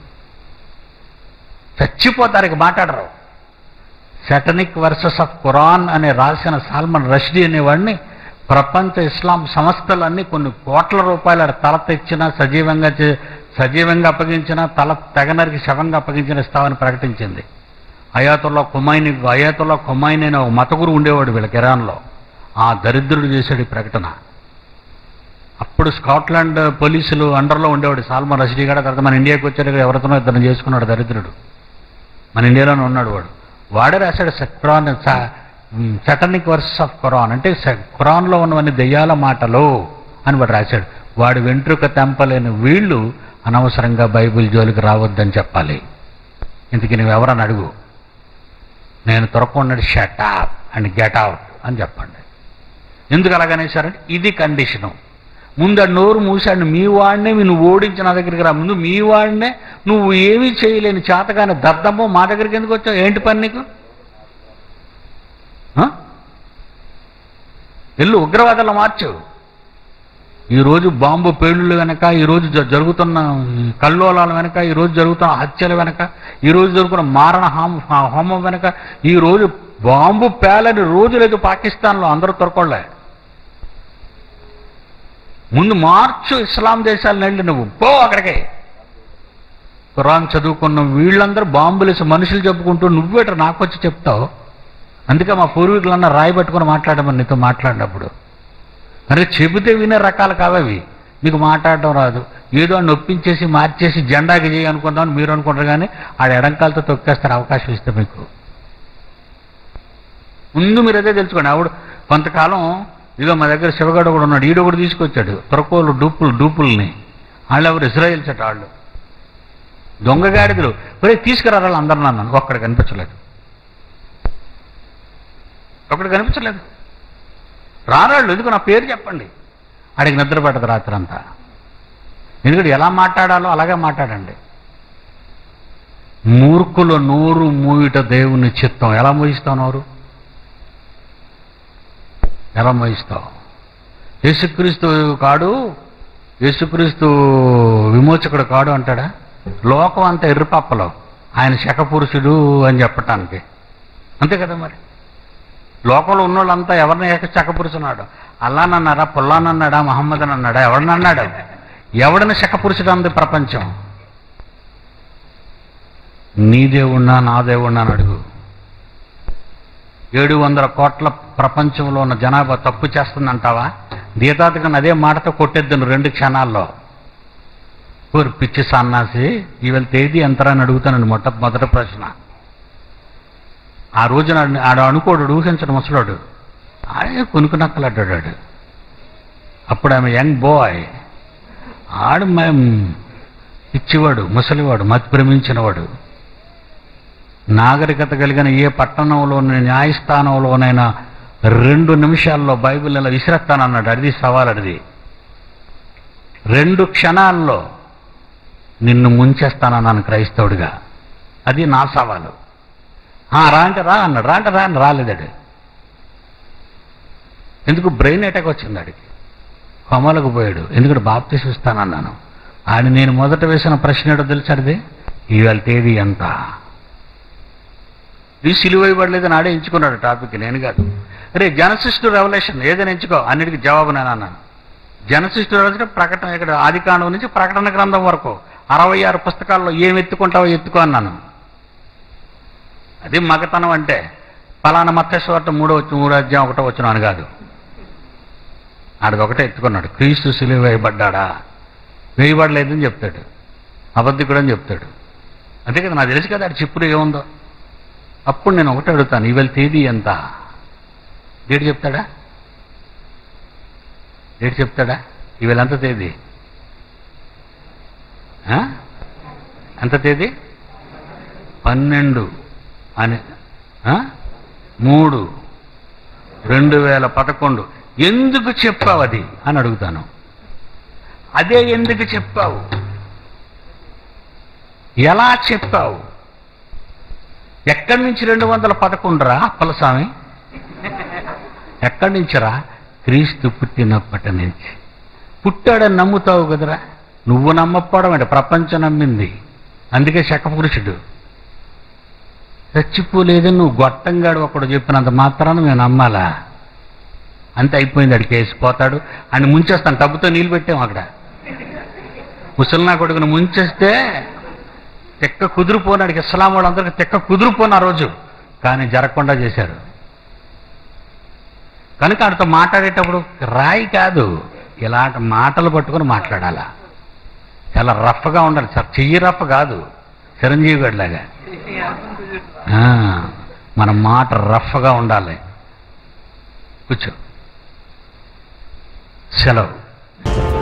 చచ్చిపోతారు ఇక మాట్లాడరు సెటనిక్ వర్సెస్ ఆఫ్ ఖురాన్ అనే రాసిన సాల్మన్ రష్డీ అనేవాడిని ప్రపంచ ఇస్లాం సంస్థలన్నీ కొన్ని కోట్ల రూపాయల తల తెచ్చినా సజీవంగా చే- సజీవంగా అప్పగించినా తల తెగనరికి శవంగా అప్పగించిన ఇస్తామని ప్రకటించింది అయాతుల్లా కుమైని అయాతుల్లా కుమైని అనే ఒక మతగురు ఉండేవాడు వీళ్ళకి ఇరాన్లో ఆ దరిద్రుడు చేశాడు ఈ ప్రకటన అప్పుడు స్కాట్లాండ్ పోలీసులు అండర్లో ఉండేవాడు సాల్మన్ రషీదీ కూడా తర్వాత మన ఇండియాకి వచ్చాడు ఎవరితోనో ఇద్దరు చేసుకున్నాడు దరిద్రుడు మన ఇండియాలోనే ఉన్నాడు వాడు వాడే రాశాడు స- Quran satanic verses of Quran అంటే స- ఖురాన్లో ఉన్నవన్నీ దెయ్యాల మాటలు అని వాడు రాశాడు వాడు వెంట్రుక తెంపలేని వీళ్ళు అనవసరంగా బైబిల్ జోలికి రావద్దని చెప్పాలి ఇంతకీ నువ్వు ఎవరని అడుగు నేను దొరకకున్నాడు shut up and get out అని చెప్పండి ఎందుకు అలాగనేసారంటే ఇది కండిషను ముందు ఆ నోరు మూసాడు మీ వాడినే నువ్వు ఓడించి నా దగ్గరికి రా ముందు మీ వాడినే నువ్వు ఏమీ చేయలేని చేతగానే దద్దమ్మో మా దగ్గరికి ఎందుకు వచ్చావు ఏంటి పని నీకు ఆ? వెళ్ళు ఉగ్రవాదాలు మార్చు ఈరోజు బాంబు పేలుళ్ళ వెనక ఈరోజు జ- జరుగుతున్న ఈ కల్లోలాల వెనక ఈరోజు జరుగుతున్న హత్యల వెనక ఈరోజు జరుగుతున్న మారణ హామ హోమం వెనక ఈరోజు బాంబు పేలని రోజు లేదు పాకిస్తాన్లో అందరూ తొరకొళ్ళే ముందు మార్చు ఇస్లాం దేశాలను వెళ్ళి నువ్వు పో అక్కడికి ఖురాన్ చదువుకున్న వీళ్ళందరూ బాంబులేసి మనుషులు చెప్పుకుంటూ నువ్వేట నాకు వచ్చి చెప్తావు అందుకే మా పూర్వీకులన్నా రాయి పట్టుకొని మాట్లాడమని నీతో మాట్లాడినప్పుడు అరే చెబితే వినే రకాలు కావవి మీకు మాట్లాడడం రాదు ఏదో అని నొప్పించేసి మార్చేసి జెండాకి చేయి అనుకుందామని మీరు అనుకుంటారు కానీ ఆడ ఎడంకాలతో తొక్కేస్తారు అవకాశం ఇస్తే మీకు ముందు మీరు అదే తెలుసుకోండి ఆవిడ కొంతకాలం ఇదిగో మా దగ్గర శివగాడు కూడా ఉన్నాడు ఈడో కూడా తీసుకొచ్చాడు తురకోలు డూపులు డూపుల్ని వాళ్ళు ఎవరు ఇజ్రాయిల్స్ అట వాళ్ళు దొంగగాడిదలు ఒరే తీసుకురా వాళ్ళు అందరు నన్ను ఒక్కడ కనిపించలేదు ఒక్కడ కనిపించలేదు రారాళ్ళు ఎందుకు నా పేరు చెప్పండి ఆడికి నిద్ర పట్టదు రాత్రి అంతా ఎందుకంటే ఎలా మాట్లాడాలో అలాగే మాట్లాడండి మూర్ఖుల నోరు మూయిట దేవుని చిత్తం ఎలా మోయిస్తావు నోరు ఎలా మోయిస్తావు యేసుక్రీస్తు కాడు యేసుక్రీస్తు విమోచకుడు కాడు అంటాడా లోకం అంతా ఎర్రిపప్పలో ఆయన శకపురుషుడు అని చెప్పటానికి అంతే కదా మరి లోకంలో ఉన్నోళ్ళంతా ఎవరిని ఏక చక్కపురుచున్నాడు అల్లానన్నాడా పుల్లానన్నాడా మహమ్మద్ అని అన్నాడా ఎవరిని అన్నాడు ఎవడిని శకపురుషుడు అంది ప్రపంచం నీ దేవుణ్ణా నా దేవుణ్ణా అని అడుగు ఏడు వందల కోట్ల ప్రపంచంలో ఉన్న జనాభా తప్పు చేస్తుందంటావా దీతాతకన్ అదే మాటతో కొట్టేద్దును రెండు క్షణాల్లో ఊరు పిచ్చి సన్నాసి ఇవాళ తేదీ ఎంతరా అని అడుగుతానండి మొట్ట మొదటి ప్రశ్న ఆ రోజున ఆడ- ఆడ అనుకోడు ఊహించడు ముసలాడు ఆడే కొనుక్కునక్కలడ్డాడు అప్పుడు ఆమె యంగ్ బాయ్ ఆడు మేము ఇచ్చివాడు ముసలివాడు మతి ప్రేమించినవాడు నాగరికత కలిగిన ఏ పట్టణంలోని న్యాయస్థానంలోనైనా రెండు నిమిషాల్లో బైబిల్ ఇలా విసిరేస్తానన్నాడు అది సవాల్ అడిది రెండు క్షణాల్లో నిన్ను ముంచేస్తానన్నాను క్రైస్తవుడిగా అది నా సవాలు "ఆ, రా అంటే రా అన్నాడు రా అంటే రా అని రాలేదాడు ఎందుకు బ్రెయిన్ అటాక్ వచ్చింది ఆడికి కొమ్మలకు పోయాడు ఎందుకంటే బాప్తీసి ఇస్తానన్నాను ఆయన నేను మొదట వేసిన ప్రశ్న ఏంటో తెలుసరిది ఇవాళ తేదీ ఎంత ఈ సిలువ ఇవ్వట్లేదని ఆడే ఎంచుకున్నాడు టాపిక్ నేను కాదు రే జనసిస్ టు రెవల్యూషన్ ఏదైనా ఎంచుకో అన్నిటికీ జవాబు నేను అన్నాను జనసిస్ టు రెవల్యూషన్ ప్రకటన ఇక్కడ ఆది కాండం నుంచి ప్రకటన గ్రంథం వరకు అరవై ఆరు పుస్తకాల్లో ఏం ఎత్తుకుంటావో ఎత్తుకో అన్నాను అది మగతనం అంటే ఫలానా మత్స్యవార్త మూడో వచ్చి మూడో అధ్యాయం ఒకటో వచ్చిన అని కాదు ఆడిది ఒకటే ఎత్తుకున్నాడు క్రీస్తు సిలువ వేయబడ్డాడా వేయబడలేదని చెప్తాడు అబద్ధికుడు అని చెప్తాడు అంతే కదా నాకు తెలుసు కదా ఆడి చిప్పుడు ఏముందో అప్పుడు నేను ఒకటి అడుగుతాను ఇవాళ తేదీ ఎంత డేట్ చెప్తాడా డేట్ చెప్తాడా ఇవాళ ఎంత తేదీ ఆ? ఎంత తేదీ పన్నెండు అని ఆ? మూడు రెండు వేల పదకొండు ఎందుకు చెప్పావు అది అని అడుగుతాను అదే ఎందుకు చెప్పావు ఎలా చెప్పావు ఎక్కడి నుంచి రెండు వందల పదకొండురా అప్పలస్వామి ఎక్కడి నుంచిరా క్రీస్తు పుట్టినప్పటి నుంచి పుట్టాడని నమ్ముతావు కదరా నువ్వు నమ్మకపోవడం అంటే ప్రపంచం నమ్మింది అందుకే శకపురుషుడు చచ్చిపోలేదని నువ్వు గొట్టంగాడు ఒకడు చెప్పినంత మాత్రాన మేము నమ్మాలా అంతే అయిపోయింది అడికి వేసిపోతాడు అని ముంచేస్తాను టబ్బుతో నీళ్ళు పెట్టాం అక్కడ ముసలినా కొడుకును ముంచేస్తే తెక్క కుదిరిపోనాడికి ఇస్లాం వాళ్ళందరికీ తెక్క కుదిరిపోను ఆ రోజు కానీ జరగకుండా చేశారు కనుక ఆడితో మాట్లాడేటప్పుడు రాయి కాదు ఇలాంటి మాటలు పట్టుకొని మాట్లాడాలా చాలా రఫ్గా ఉండాలి సార్ చెయ్యి రఫ్ కాదు చిరంజీవి గడిలాగా ఆ, మన మాట రఫ్గా ఉండాలి కూర్చో సెలవు